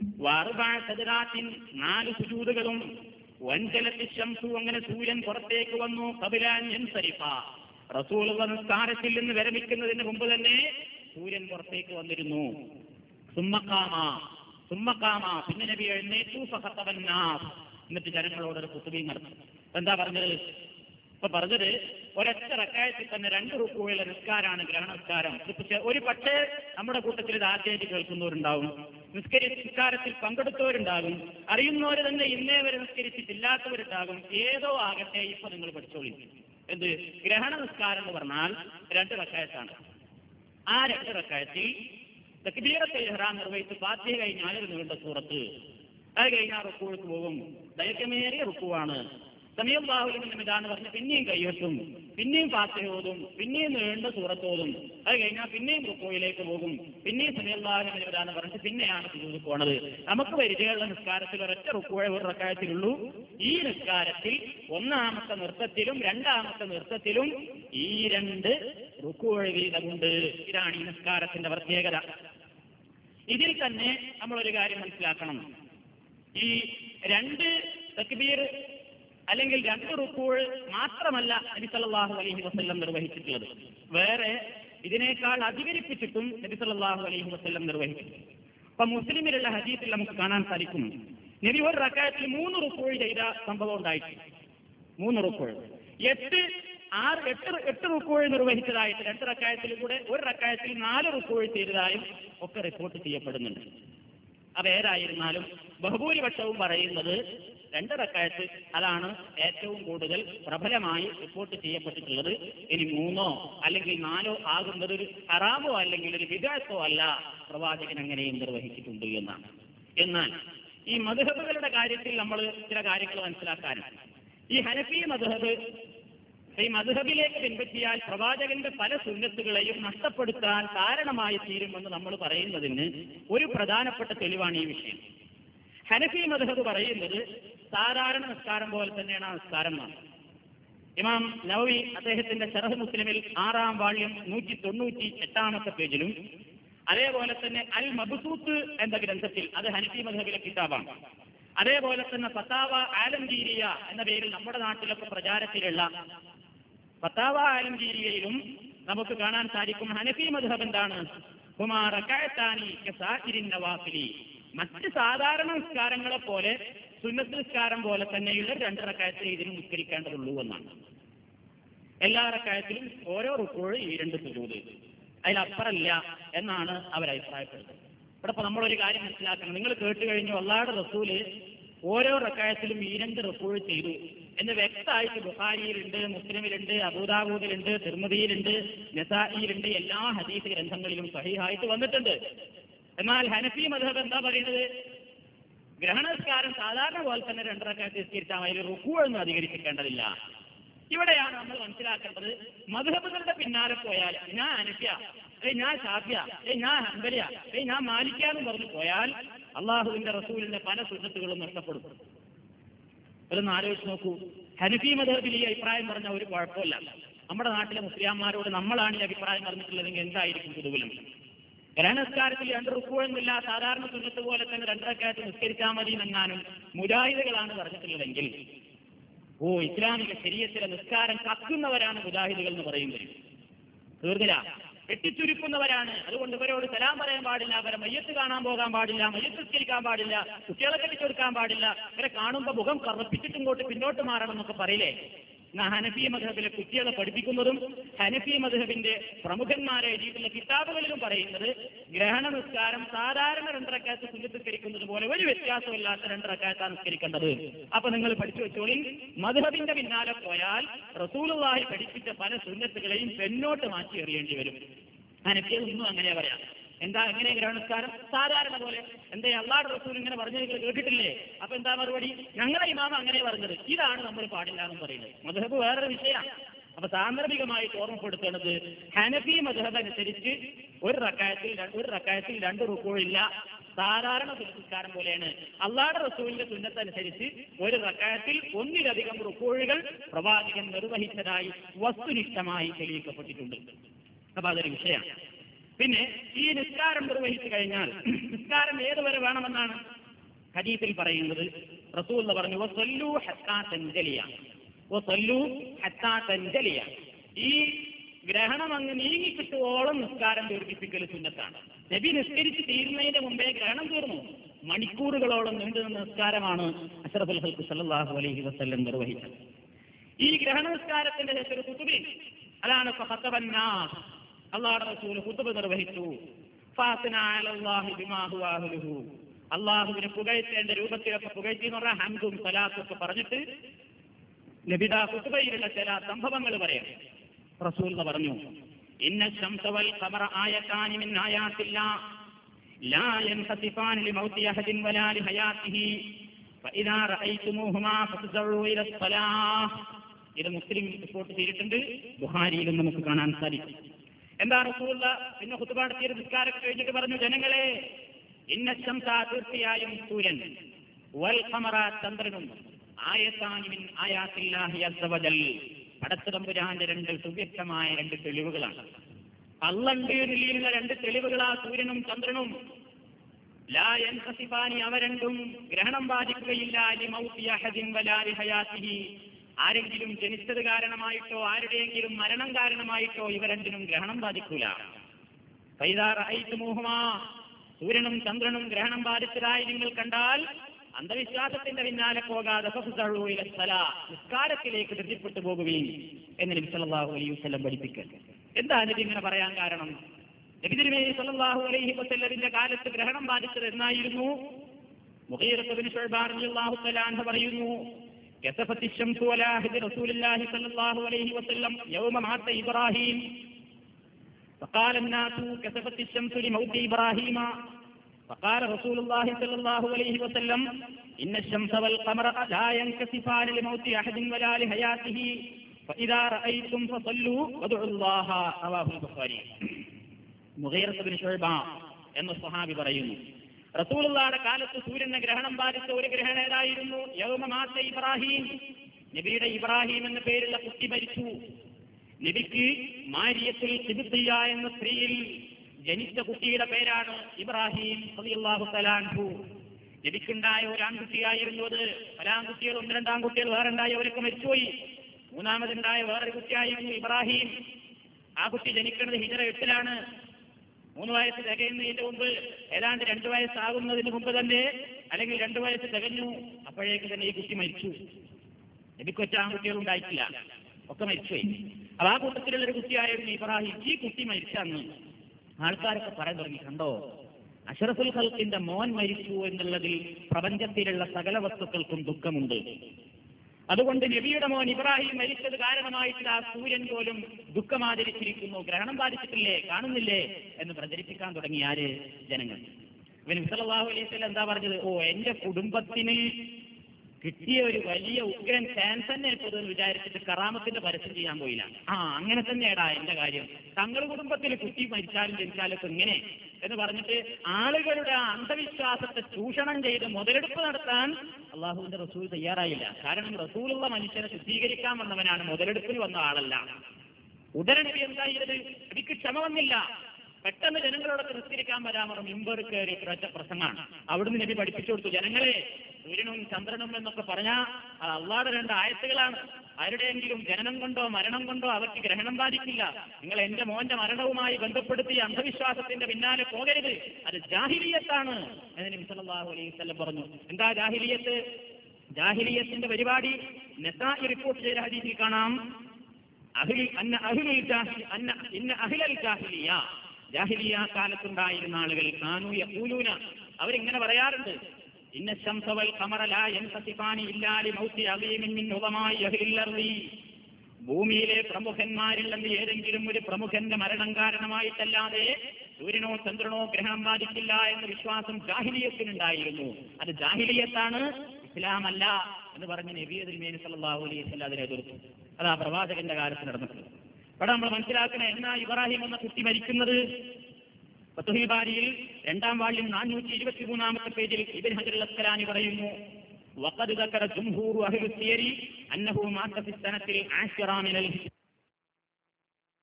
അർബഅ സജദാത്തിൻ നാല് സുജൂദുകളും വഞ്ചലത്തി ശംസു അങ്ങനെ സൂര്യൻ പുറത്തേക്ക് വന്നു കപിലാൻ എൻസരിഫ റസൂൽ നിസ്കാരത്തിൽ നിന്ന് വിരമിക്കുന്നതിന് മുമ്പ് തന്നെ സൂര്യൻ പുറത്തേക്ക് വന്നിരുന്നു സുമ്മക്കാമ സുമ്മക്കാമ പിന്നെ നബി എഴുന്നേറ്റു ഫഹത്തവന്നാസ് എന്നിട്ട് ജനങ്ങളോട് ഒരു കുത്തുബീം നടത്തി എന്താ പറഞ്ഞത് ഇപ്പൊ പറഞ്ഞത് ഒരൊറ്റ റക്കായത്തിൽ തന്നെ രണ്ട് റുക്കുകളുടെ നിസ്കാരാണ് ഗ്രഹണ നിസ്കാരം ഇപ്പൊ ചെ- ഒരു പക്ഷേ നമ്മുടെ കൂട്ടത്തിൽ ഇത് ആദ്യമായിട്ട് കേൾക്കുന്നവരുണ്ടാവും നിസ്കരി നിസ്കാരത്തിൽ പങ്കെടുത്തവരുണ്ടാകും അറിയുന്നവർ തന്നെ ഇന്നേ വരെ നിസ്കരിച്ചിട്ടില്ലാത്തവരുണ്ടാകും ഏതോ ആകട്ടെ ഇപ്പൊ നിങ്ങൾ പഠിച്ചോളി എന്ത് ഗ്രഹണ നിസ്കാരം എന്ന് പറഞ്ഞാൽ രണ്ട് റക്കായത്താണ് ആ രണ്ട് റക്കായത്തിൽ തക്ബീറത്തെ ഇഹ്റാം നിർവഹിച്ച് ഫാത്തിഹ കഴിഞ്ഞാൽ ഒരു നീണ്ട സൂറത്ത് അത് കഴിഞ്ഞാൽ റുക്കൂൾക്ക് പോകും ദൈർഘ്യമേറിയ റുക്കുവാണ് സമയം ബാഹുലിന്റെ ഇതാന്ന് പറഞ്ഞ് പിന്നെയും കൈവെട്ടും പിന്നെയും ഫാത്തിഹ ഓതും പിന്നെയും നീണ്ട സൂറത്തോതും അത് കഴിഞ്ഞാൽ പിന്നെയും റുക്കോയിലേക്ക് പോകും പിന്നെയും സമയം ബാഹുലിന്റെ ഇതാന്ന് പറഞ്ഞിട്ട് പിന്നെയാണ് സുജൂദ് പോണത് നമുക്ക് പരിചയമുള്ള നിസ്കാരത്തിൽ ഒരൊറ്റ റുക്കുവേ ഒരു റക്കായത്തിലുള്ളൂ ഈ നിസ്കാരത്തിൽ ഒന്നാമത്തെ നൃത്തത്തിലും രണ്ടാമത്തെ നൃത്തത്തിലും ഈ രണ്ട് റുക്കുവഴ വീതമുണ്ട് ഇതാണ് ഈ നിസ്കാരത്തിന്റെ പ്രത്യേകത ഇതിൽ തന്നെ നമ്മളൊരു കാര്യം മനസ്സിലാക്കണം ഈ രണ്ട് തക്ബീർ അല്ലെങ്കിൽ രണ്ട് റുക്കൂൾ മാത്രമല്ല നബി സല്ലല്ലാഹു അലൈഹി വസല്ലം നിർവഹിച്ചിട്ടുള്ളത് വേറെ ഇതിനേക്കാൾ അധികരിപ്പിച്ചിട്ടും നബി സല്ലല്ലാഹു അലൈഹി വസല്ലം നിർവഹിച്ചു അപ്പൊ മുസ്ലിമിലുള്ള ഹദീസിൽ നമുക്ക് കാണാൻ സാധിക്കും നബി ഒരു റക്കായത്തിൽ മൂന്ന് റുക്കൂൾ ചെയ്ത സംഭവം ഉണ്ടായിട്ടുണ്ട് മൂന്ന് റുക്കോൾ എട്ട് ആറ് എട്ട് എട്ട് റുക്കോൾ നിർവഹിച്ചതായിട്ട് രണ്ട് റക്കായത്തിൽ കൂടെ ഒരു റക്കായത്തിൽ നാല് റുക്കോൾ ചെയ്തതായും ഒക്കെ റിപ്പോർട്ട് ചെയ്യപ്പെടുന്നുണ്ട് അത് ഏതായിരുന്നാലും ബഹുഭൂരിപക്ഷവും പറയുന്നത് രണ്ട് റക്കായത്ത് അതാണ് ഏറ്റവും കൂടുതൽ പ്രബലമായി റിപ്പോർട്ട് ചെയ്യപ്പെട്ടിട്ടുള്ളത് ഇനി മൂന്നോ അല്ലെങ്കിൽ നാലോ ആകുന്നത് ഒരു ഹറാമോ അല്ലെങ്കിൽ ഒരു വികാസോ അല്ല പ്രവാചകൻ അങ്ങനെയും നിർവഹിച്ചിട്ടുണ്ട് എന്നാണ് എന്നാൽ ഈ മധുഹബുകളുടെ കാര്യത്തിൽ നമ്മൾ ചില കാര്യങ്ങൾ മനസ്സിലാക്കാനുണ്ട് ഈ ഹനഫി മധുഹബ് ഈ മധുഹബിലേക്ക് പിൻപറ്റിയാൽ പ്രവാചകന്റെ പല സുന്നത്തുകളെയും നഷ്ടപ്പെടുത്താൻ കാരണമായി തീരുമെന്ന് നമ്മൾ പറയുന്നതിന് ഒരു പ്രധാനപ്പെട്ട തെളിവാണ് ഈ വിഷയം ഹനഫി മധുഹബ് പറയുന്നത് സാധാരണ നിസ്കാരം പോലെ തന്നെയാണ് ആ നിസ്കാരം എന്നാണ് ഇമാം നവവി അദ്ദേഹത്തിന്റെ ഷറഹ് മുസ്ലിമിൽ ആറാം വാള്യം നൂറ്റി തൊണ്ണൂറ്റി എട്ടാമത്തെ പേജിലും അതേപോലെ തന്നെ അൽ മബസൂത്ത് എന്ന ഗ്രന്ഥത്തിൽ അത് ഹനഫി മധബിലെ കിതാബാണ് അതേപോലെ തന്നെ ഫത്താവ ആലംഗീരിയ എന്ന പേരിൽ നമ്മുടെ നാട്ടിലൊക്കെ പ്രചാരത്തിലുള്ള ഫത്താവ ആലംഗീരിയയിലും നമുക്ക് കാണാൻ സാധിക്കും ഹനഫി മധബ് എന്താണ് കുമാറക്കായത്താനി നവാഫിലി മറ്റ് സാധാരണ നിസ്കാരങ്ങളെ പോലെ സുന്നത്ത് നിസ്കാരം പോലെ തന്നെയുള്ള രണ്ട് റക്കായത്തിൽ ഇതിന് നിസ്കരിക്കേണ്ടതുള്ളൂ എന്നാണ് എല്ലാ റക്കായത്തിലും ഓരോ റുക്കോഴും ഈ രണ്ട് സുജൂത് അതിലപ്പുറമില്ല എന്നാണ് അവർ അഭിപ്രായപ്പെടുന്നത് ഇവിടെ ഇപ്പൊ നമ്മളൊരു കാര്യം മനസ്സിലാക്കണം നിങ്ങൾ കേട്ട് കഴിഞ്ഞു അള്ളാടെ റസൂല് ഓരോ റക്കായത്തിലും ഈ രണ്ട് റസൂൾ ചെയ്തു എന്ന് വ്യക്തമായിട്ട് ബുഖാരിയിലുണ്ട് മുസ്ലിമിലുണ്ട് അബൂദാബൂദിലുണ്ട് തിർമതിയിലുണ്ട് നസായിലുണ്ട് എല്ലാ ഹദീസ് ഗ്രന്ഥങ്ങളിലും സഹിഹായിട്ട് വന്നിട്ടുണ്ട് എന്നാൽ ഹനഫി മധബ് എന്താ പറയുന്നത് ഗ്രഹണസ്കാരം സാധാരണ പോലെ തന്നെ രണ്ടരക്കാലത്ത് നിസ്കരിച്ചാൽ അതിൽ റുക്കുവൊന്നും അധികരിപ്പിക്കേണ്ടതില്ല ഇവിടെയാണ് നമ്മൾ മനസ്സിലാക്കേണ്ടത് മധുഹബുകളുടെ പിന്നാലെ പോയാൽ ഞാൻ അനഫ്യ ഏയ് ഞാൻ ഷാഫിയ ഏയ് ഞാൻ ഹംബലിയ ഏയ് ഞാൻ മാലിക്കാന്ന് പറഞ്ഞു പോയാൽ അള്ളാഹുവിന്റെ റസൂലിന്റെ പല സുന്നത്തുകളും നഷ്ടപ്പെടും ഇതൊന്ന് ആലോചിച്ച് നോക്കൂ ഹനഫി മധബിൽ ഈ അഭിപ്രായം പറഞ്ഞ ഒരു കുഴപ്പമില്ല നമ്മുടെ നാട്ടിലെ മുസ്ലിംമാരോട് നമ്മളാണ് ഈ അഭിപ്രായം പറഞ്ഞിട്ടുള്ളതെങ്കിൽ എന്തായിരിക്കും കുതുകുലം ഗ്രഹണസ്കാരത്തിൽ രണ്ട് റുക്കുവെന്നില്ല സാധാരണ സുന്നത്ത് പോലെ തന്നെ രണ്ടരക്കാലത്ത് നിസ്കരിച്ചാൽ മതി എന്നെങ്ങാനും മുജാഹിദുകളാണ് പറഞ്ഞിട്ടുള്ളതെങ്കിൽ ഓ ഇസ്ലാമിക ശരീരത്തിലെ നിസ്കാരം കക്കുന്നവരാണ് മുജാഹിദുകൾ എന്ന് പറയുന്നത് തീർന്നില്ല വെട്ടിച്ചുരുക്കുന്നവരാണ് അതുകൊണ്ട് ഇവരോട് സലാം പറയാൻ പാടില്ല അവരെ മയ്യത്ത് കാണാൻ പോകാൻ പാടില്ല മയ്യത്ത് നിസ്കരിക്കാൻ പാടില്ല കുട്ടികളെ കെട്ടിച്ചെടുക്കാൻ പാടില്ല ഇവരെ കാണുമ്പോൾ മുഖം കറുപ്പിച്ചിട്ട് ഇങ്ങോട്ട് പിന്നോട്ട് മാറണം എന്നൊക്കെ പറയില്ലേ എന്നാ ഹനഫി മധബിലെ കുട്ടികളെ പഠിപ്പിക്കുന്നതും ഹനഫി മധബിന്റെ പ്രമുഖന്മാരെ എഴുതിയിട്ടുള്ള കിതാബുകളിലും പറയുന്നത് ഗ്രഹണ നിസ്കാരം സാധാരണ രണ്ടരക്കാലത്ത് സുന്നത്തിസ്കരിക്കുന്നത് പോലെ ഒരു വ്യത്യാസമില്ലാത്ത രണ്ടരക്കാലത്താണ് നിസ്കരിക്കേണ്ടത് അപ്പൊ നിങ്ങൾ പഠിച്ചു വെച്ചോളി മധബിന്റെ പിന്നാലെ പോയാൽ റസൂലുള്ളാഹി പഠിപ്പിച്ച പല സുന്നത്തുകളെയും പെന്നോട്ട് മാറ്റി എറിയേണ്ടി വരും ഹനഫിയത് ഒന്നും അങ്ങനെ പറയാം എന്താ എങ്ങനെ ഗ്രഹണസ്കാരം സാധാരണ പോലെ എന്താ അള്ളാഹ് റസൂൽ ഇങ്ങനെ പറഞ്ഞത് നിങ്ങൾ കേട്ടിട്ടില്ലേ അപ്പൊ എന്താ മറുപടി ഞങ്ങളെ ഇമാമ അങ്ങനെ പറഞ്ഞത് ഇതാണ് നമ്മൾ പാടില്ല എന്ന് പറയുന്നത് മധുഹബ് വേറൊരു വിഷയമാണ് അപ്പൊ സാന്ദർഭികമായിട്ട് ഓർമ്മപ്പെടുത്തേണ്ടത് ഹനഫി മധുഹബ് അനുസരിച്ച് ഒരു റക്കായത്തിൽ ര- ഒരു റക്കായത്തിൽ രണ്ട് റുക്കോഴില്ല സാധാരണ സുന്നസ്കാരം പോലെയാണ് അള്ളാഹുടെ റസൂലിന്റെ സുന്നത്തനുസരിച്ച് ഒരു റക്കായത്തിൽ ഒന്നിലധികം റുക്കോഴുകൾ പ്രവാചകൻ നിർവഹിച്ചതായി വസ്തുനിഷ്ഠമായി തെളിയിക്കപ്പെട്ടിട്ടുണ്ട് അപ്പൊ അതൊരു വിഷയമാണ് പിന്നെ ഈ നിസ്കാരം നിർവഹിച്ചു കഴിഞ്ഞാൽ നിസ്കാരം ഏതുവരെ വേണമെന്നാണ് ഹദീസിൽ പറയുന്നത് റസൂൽ പറഞ്ഞു "വസല്ലൂ ഹത്താ തൻജലിയ വസല്ലൂ ഹത്താ തൻജലിയ ഈ ഗ്രഹണം അങ്ങ് നീങ്ങിക്കിട്ടുവോളം നിസ്കാരം ദീർഘിപ്പിക്കൽ സുന്നത്താണ് നബി നിസ്കരിച്ച് തീരുന്നതിന്റെ മുമ്പേ ഗ്രഹണം തീർന്നു മണിക്കൂറുകളോളം നീണ്ടുനിന്ന നിസ്കാരമാണ് അഷറഫുൽ ഹൽക്ക് സല്ലല്ലാഹു അലൈഹി വസല്ലം നിർവഹിച്ചത് ഈ ഗ്രഹണ നിസ്കാരത്തിന്റെ ശേഷം ഒരു കുത്തുബി അതാണ് ഫഖത്തബന്നാസ് അള്ളാഹുടെ റസൂൽ കുത്തുബ് നിർവഹിച്ചു ഫാത്തിന അലല്ലാഹി ബിമാ ഹുവ അഹ്ലുഹു അള്ളാഹുവിനെ പുകഴ്ത്തേണ്ട രൂപത്തിലൊക്കെ പുകഴ്ത്തി എന്ന് പറഞ്ഞാൽ ഹംദും സലാത്തും ഒക്കെ പറഞ്ഞിട്ട് നബിദ കുത്തുബയിലുള്ള ചില സംഭവങ്ങൾ പറയാം റസൂൽ എന്ന് പറഞ്ഞു ഇന്ന ശംസ വൽ ഖമറ ആയതാനി മിൻ ആയാത്തില്ലാ ലാ യൻഖസിഫാൻ ലിമൗതി അഹദിൻ വലാ ലിഹയാത്തിഹി فإذا رأيتموهما فافزعوا إلى الصلاة ഇത് മുസ്ലിം റിപ്പോർട്ട് ചെയ്തിട്ടുണ്ട് ബുഹാരിയിലും നമുക്ക് കാണാൻ സാധിക്കും എന്താ റസൂള്ള പിന്നെ കുത്തുപാടത്തിയ നിസ്കാരം കഴിഞ്ഞിട്ട് പറഞ്ഞു ജനങ്ങളെ ഇന്ന ശംസ തീർച്ചയായും സൂര്യൻ വൽ ഖമറ ചന്ദ്രനും ആയത്താനിമിൻ ആയാത്തില്ലാഹി അസ്സവജൽ പടച്ചതമ്പുരാന്റെ രണ്ട് സുവ്യക്തമായ രണ്ട് തെളിവുകളാണ് അള്ളണ്ട് നിലയിലുള്ള രണ്ട് തെളിവുകളാ സൂര്യനും ചന്ദ്രനും ലാ യൻഖസിഫാനി അവ രണ്ടും ഗ്രഹണം ബാധിക്കുകയില്ല ലിമൗതി അഹദിൻ വലാ ലിഹയാത്തിഹി ആരെങ്കിലും ജനിച്ചത് കാരണമായിട്ടോ ആരുടെയെങ്കിലും മരണം കാരണമായിട്ടോ ഇവ രണ്ടിനും ഗ്രഹണം ബാധിക്കൂല ഫൈദാ റഅയ്തുമൂഹുമാ സൂര്യനും ചന്ദ്രനും ഗ്രഹണം ബാധിച്ചതായി നിങ്ങൾ കണ്ടാൽ അന്ധവിശ്വാസത്തിന്റെ പിന്നാലെ പോകാതെ ഫഫ്സഉ ഇല സ്വലാ. നിസ്കാരത്തിലേക്ക് ധൃതിപ്പെട്ടു പോകുകയും എന്ന് നബി സല്ലല്ലാഹു അലൈഹി വസല്ലം പഠിപ്പിക്കൽ എന്താ നബി ഇങ്ങനെ പറയാൻ കാരണം നബി തിരുമേനി സല്ലല്ലാഹു അലൈഹി വസല്ലമിന്റെ കാലത്ത് ഗ്രഹണം ബാധിച്ചത് എന്നായിരുന്നു മുഗീറത്ത് ബിൻ ശുഅബ റളിയല്ലാഹു തആല അൻഹു പറയുന്നു كسفت الشمس على عهد رسول الله صلى الله عليه وسلم يوم مات إبراهيم فقال الناس كسفت الشمس لموت إبراهيم فقال رسول الله صلى الله عليه وسلم إن الشمس والقمر لا ينكسفان لموت أحد ولا لحياته فإذا رأيتم فصلوا وادعوا الله رواه البخاري മുഗീറത്ത് ബിൻ ഷുഅബ എന്ന സ്വഹാബി പറയുന്നു റസൂലുള്ളാഹിയുടെ കാലത്ത് സൂര്യനെ ഗ്രഹണം ബാധിച്ച ഒരു ഗ്രഹണം ഏതായിരുന്നു യൗമമാത്ത ഇബ്രാഹിം നബിയുടെ ഇബ്രാഹിം എന്ന പേരുള്ള കുട്ടി മരിച്ചു നബിക്ക് മാരിയത്തിൽ സിബിത്തിയ എന്ന സ്ത്രീയിൽ ജനിച്ച കുട്ടിയുടെ പേരാണ് ഇബ്രാഹിം റളിയല്ലാഹു തആല അൻഹു നബിക്കുണ്ടായ ഒരു ആൺകുട്ടിയായിരുന്നു അത് പല ആൺകുട്ടികൾ ഒന്ന് രണ്ടാം കുട്ടികൾ വേറെ ഉണ്ടായവരൊക്കെ മരിച്ചുപോയി മൂന്നാമതുണ്ടായ വേറൊരു കുട്ടിയായിരുന്നു ഇബ്രാഹിം ആ കുട്ടി ജനിക്കുന്നത് ഹിജറ എട്ടിലാണ് മൂന്ന് വയസ്സ് തികയുന്നതിന്റെ മുമ്പ് ഏതാണ്ട് രണ്ടു വയസ്സാകുന്നതിന് മുമ്പ് തന്നെ അല്ലെങ്കിൽ രണ്ടു വയസ്സ് തികഞ്ഞു അപ്പോഴേക്ക് തന്നെ ഈ കുട്ടി മരിച്ചു എനിക്കൊറ്റ ആൺകുട്ടികൾ ഉണ്ടായിട്ടില്ല ഒക്കെ മരിച്ചുപോയി അപ്പൊ ആ കൂട്ടത്തിലുള്ള ഒരു കുട്ടിയായിരുന്നു ഇബ്രാഹിം ഈ കുട്ടി മരിച്ച അന്ന് ആൾക്കാരൊക്കെ പറയാൻ തുടങ്ങി കണ്ടോ അഷറഫുൽ ഖൽക്കിന്റെ മോൻ മരിച്ചു എന്നുള്ളതിൽ പ്രപഞ്ചത്തിലുള്ള സകല വസ്തുക്കൾക്കും ദുഃഖമുണ്ട് അതുകൊണ്ട് നബിയുടെ മോൻ ഇബ്രാഹിം മരിച്ചത് കാരണമായിട്ട് ആ സൂര്യൻ പോലും ദുഃഖമാചരിച്ചിരിക്കുന്നു ഗ്രഹണം ബാധിച്ചിട്ടില്ലേ കാണുന്നില്ലേ എന്ന് പ്രചരിപ്പിക്കാൻ തുടങ്ങി ആര് ജനങ്ങൾ ഇവന് വിസലാഹു അലൈഹി എന്താ പറഞ്ഞത് ഓ എന്റെ കുടുംബത്തിന് കിട്ടിയ ഒരു വലിയ ഉഗ്രൻ ക്യാൻസർ എന്ന് വിചാരിച്ചിട്ട് കറാമത്തിന്റെ പരസ്യം ചെയ്യാൻ പോയില്ല ആ അങ്ങനെ തന്നെയാടാ എന്റെ കാര്യം തങ്ങളുടെ കുടുംബത്തിൽ കുട്ടി മരിച്ചാലും ജനിച്ചാലും ഇപ്പൊ ഇങ്ങനെ എന്ന് പറഞ്ഞിട്ട് ആളുകളുടെ ആ അന്ധവിശ്വാസത്തെ ചൂഷണം ചെയ്ത് മുതലെടുപ്പ് നടത്താൻ അള്ളാഹുവിന്റെ റസൂൽ തയ്യാറായില്ല കാരണം റസൂലുള്ള മനുഷ്യനെ ശുദ്ധീകരിക്കാൻ വന്നവനാണ് മുതലെടുപ്പിന് വന്ന ആളല്ല ഉടനെ നബി എന്താ ചെയ്തത് നബിക്ക് ക്ഷമ വന്നില്ല പെട്ടെന്ന് ജനങ്ങളോടൊക്കെ നിസ്കരിക്കാൻ വരാമറ മിമ്പർ കയറി പ്രസംഗമാണ് അവിടുന്ന് നബി പഠിപ്പിച്ചു കൊടുത്തു ജനങ്ങളെ സൂര്യനും ചന്ദ്രനും എന്നൊക്കെ പറഞ്ഞാൽ അത് അള്ളാടെ രണ്ട് ആയത്തുകളാണ് ആരുടെയെങ്കിലും ജനനം കൊണ്ടോ മരണം കൊണ്ടോ അവർക്ക് ഗ്രഹണം ബാധിക്കില്ല നിങ്ങൾ എന്റെ മോന്റെ മരണവുമായി ബന്ധപ്പെടുത്തി അന്ധവിശ്വാസത്തിന്റെ പിന്നാലെ പോകരുത് അത് ജാഹിലിയത്താണ് എന്ന് നബി സല്ലല്ലാഹു അലൈഹി വസല്ലം പറഞ്ഞു എന്താ ജാഹിലിയത്ത് ജാഹിലിയത്തിന്റെ പരിപാടി നെസായി റിപ്പോർട്ട് ചെയ്ത ഹദീസിൽ കാണാം അഹിൽ അന്ന അഹിലുൽ ജാഹിൽ അന്ന ഇന്ന അഹിലൽ ജാഹിലിയ ജാഹിലിയ കാലത്തുണ്ടായിരുന്ന ആളുകൾ കാനു യഖൂലൂന അവരിങ്ങനെ പറയാറുണ്ട് ഇന്ന ശംസവൽ ഖമറ ലാ യൻതസിഫാനി ഇല്ലാ ലിമൗതി അളീമിൻ മിൻ ഉളമായി അഹ്ലിൽ അർളി ഭൂമിയിലെ പ്രമുഖന്മാരിൽ നിന്ന് ഏതെങ്കിലും ഒരു പ്രമുഖന്റെ മരണം കാരണമായിട്ടല്ലാതെ സൂര്യനോ ചന്ദ്രനോ ഗ്രഹണം ബാധിക്കില്ല എന്ന വിശ്വാസം ജാഹിലിയത്തിനുണ്ടായിരുന്നു അത് ജാഹിലിയത്താണ് ഇസ്ലാമല്ല എന്ന് പറഞ്ഞ് നബിയതിൽ മേനി സല്ലല്ലാഹു അലൈഹി വസല്ലം അതിനെ എതിർത്തു അത് ആ പ്രവാചകന്റെ കാലത്ത് നടന്നിട്ടുണ്ട് ഇവിടെ നമ്മൾ മനസ്സിലാക്കണ എന്നാ ഇബ്രാഹിം എന്ന കുട്ടി മരിക്കുന്നത് ഫത്തുഹിൽ ബാരിയിൽ രണ്ടാം വാള്യം നാനൂറ്റി ഇരുപത്തി മൂന്നാമത്തെ പേജിൽ ഇബിൻ ഹജർ അസ്കലാനി പറയുന്നു وقد ذكر جمهور أهل السير أنه مات في السنة العاشرة من الهجرة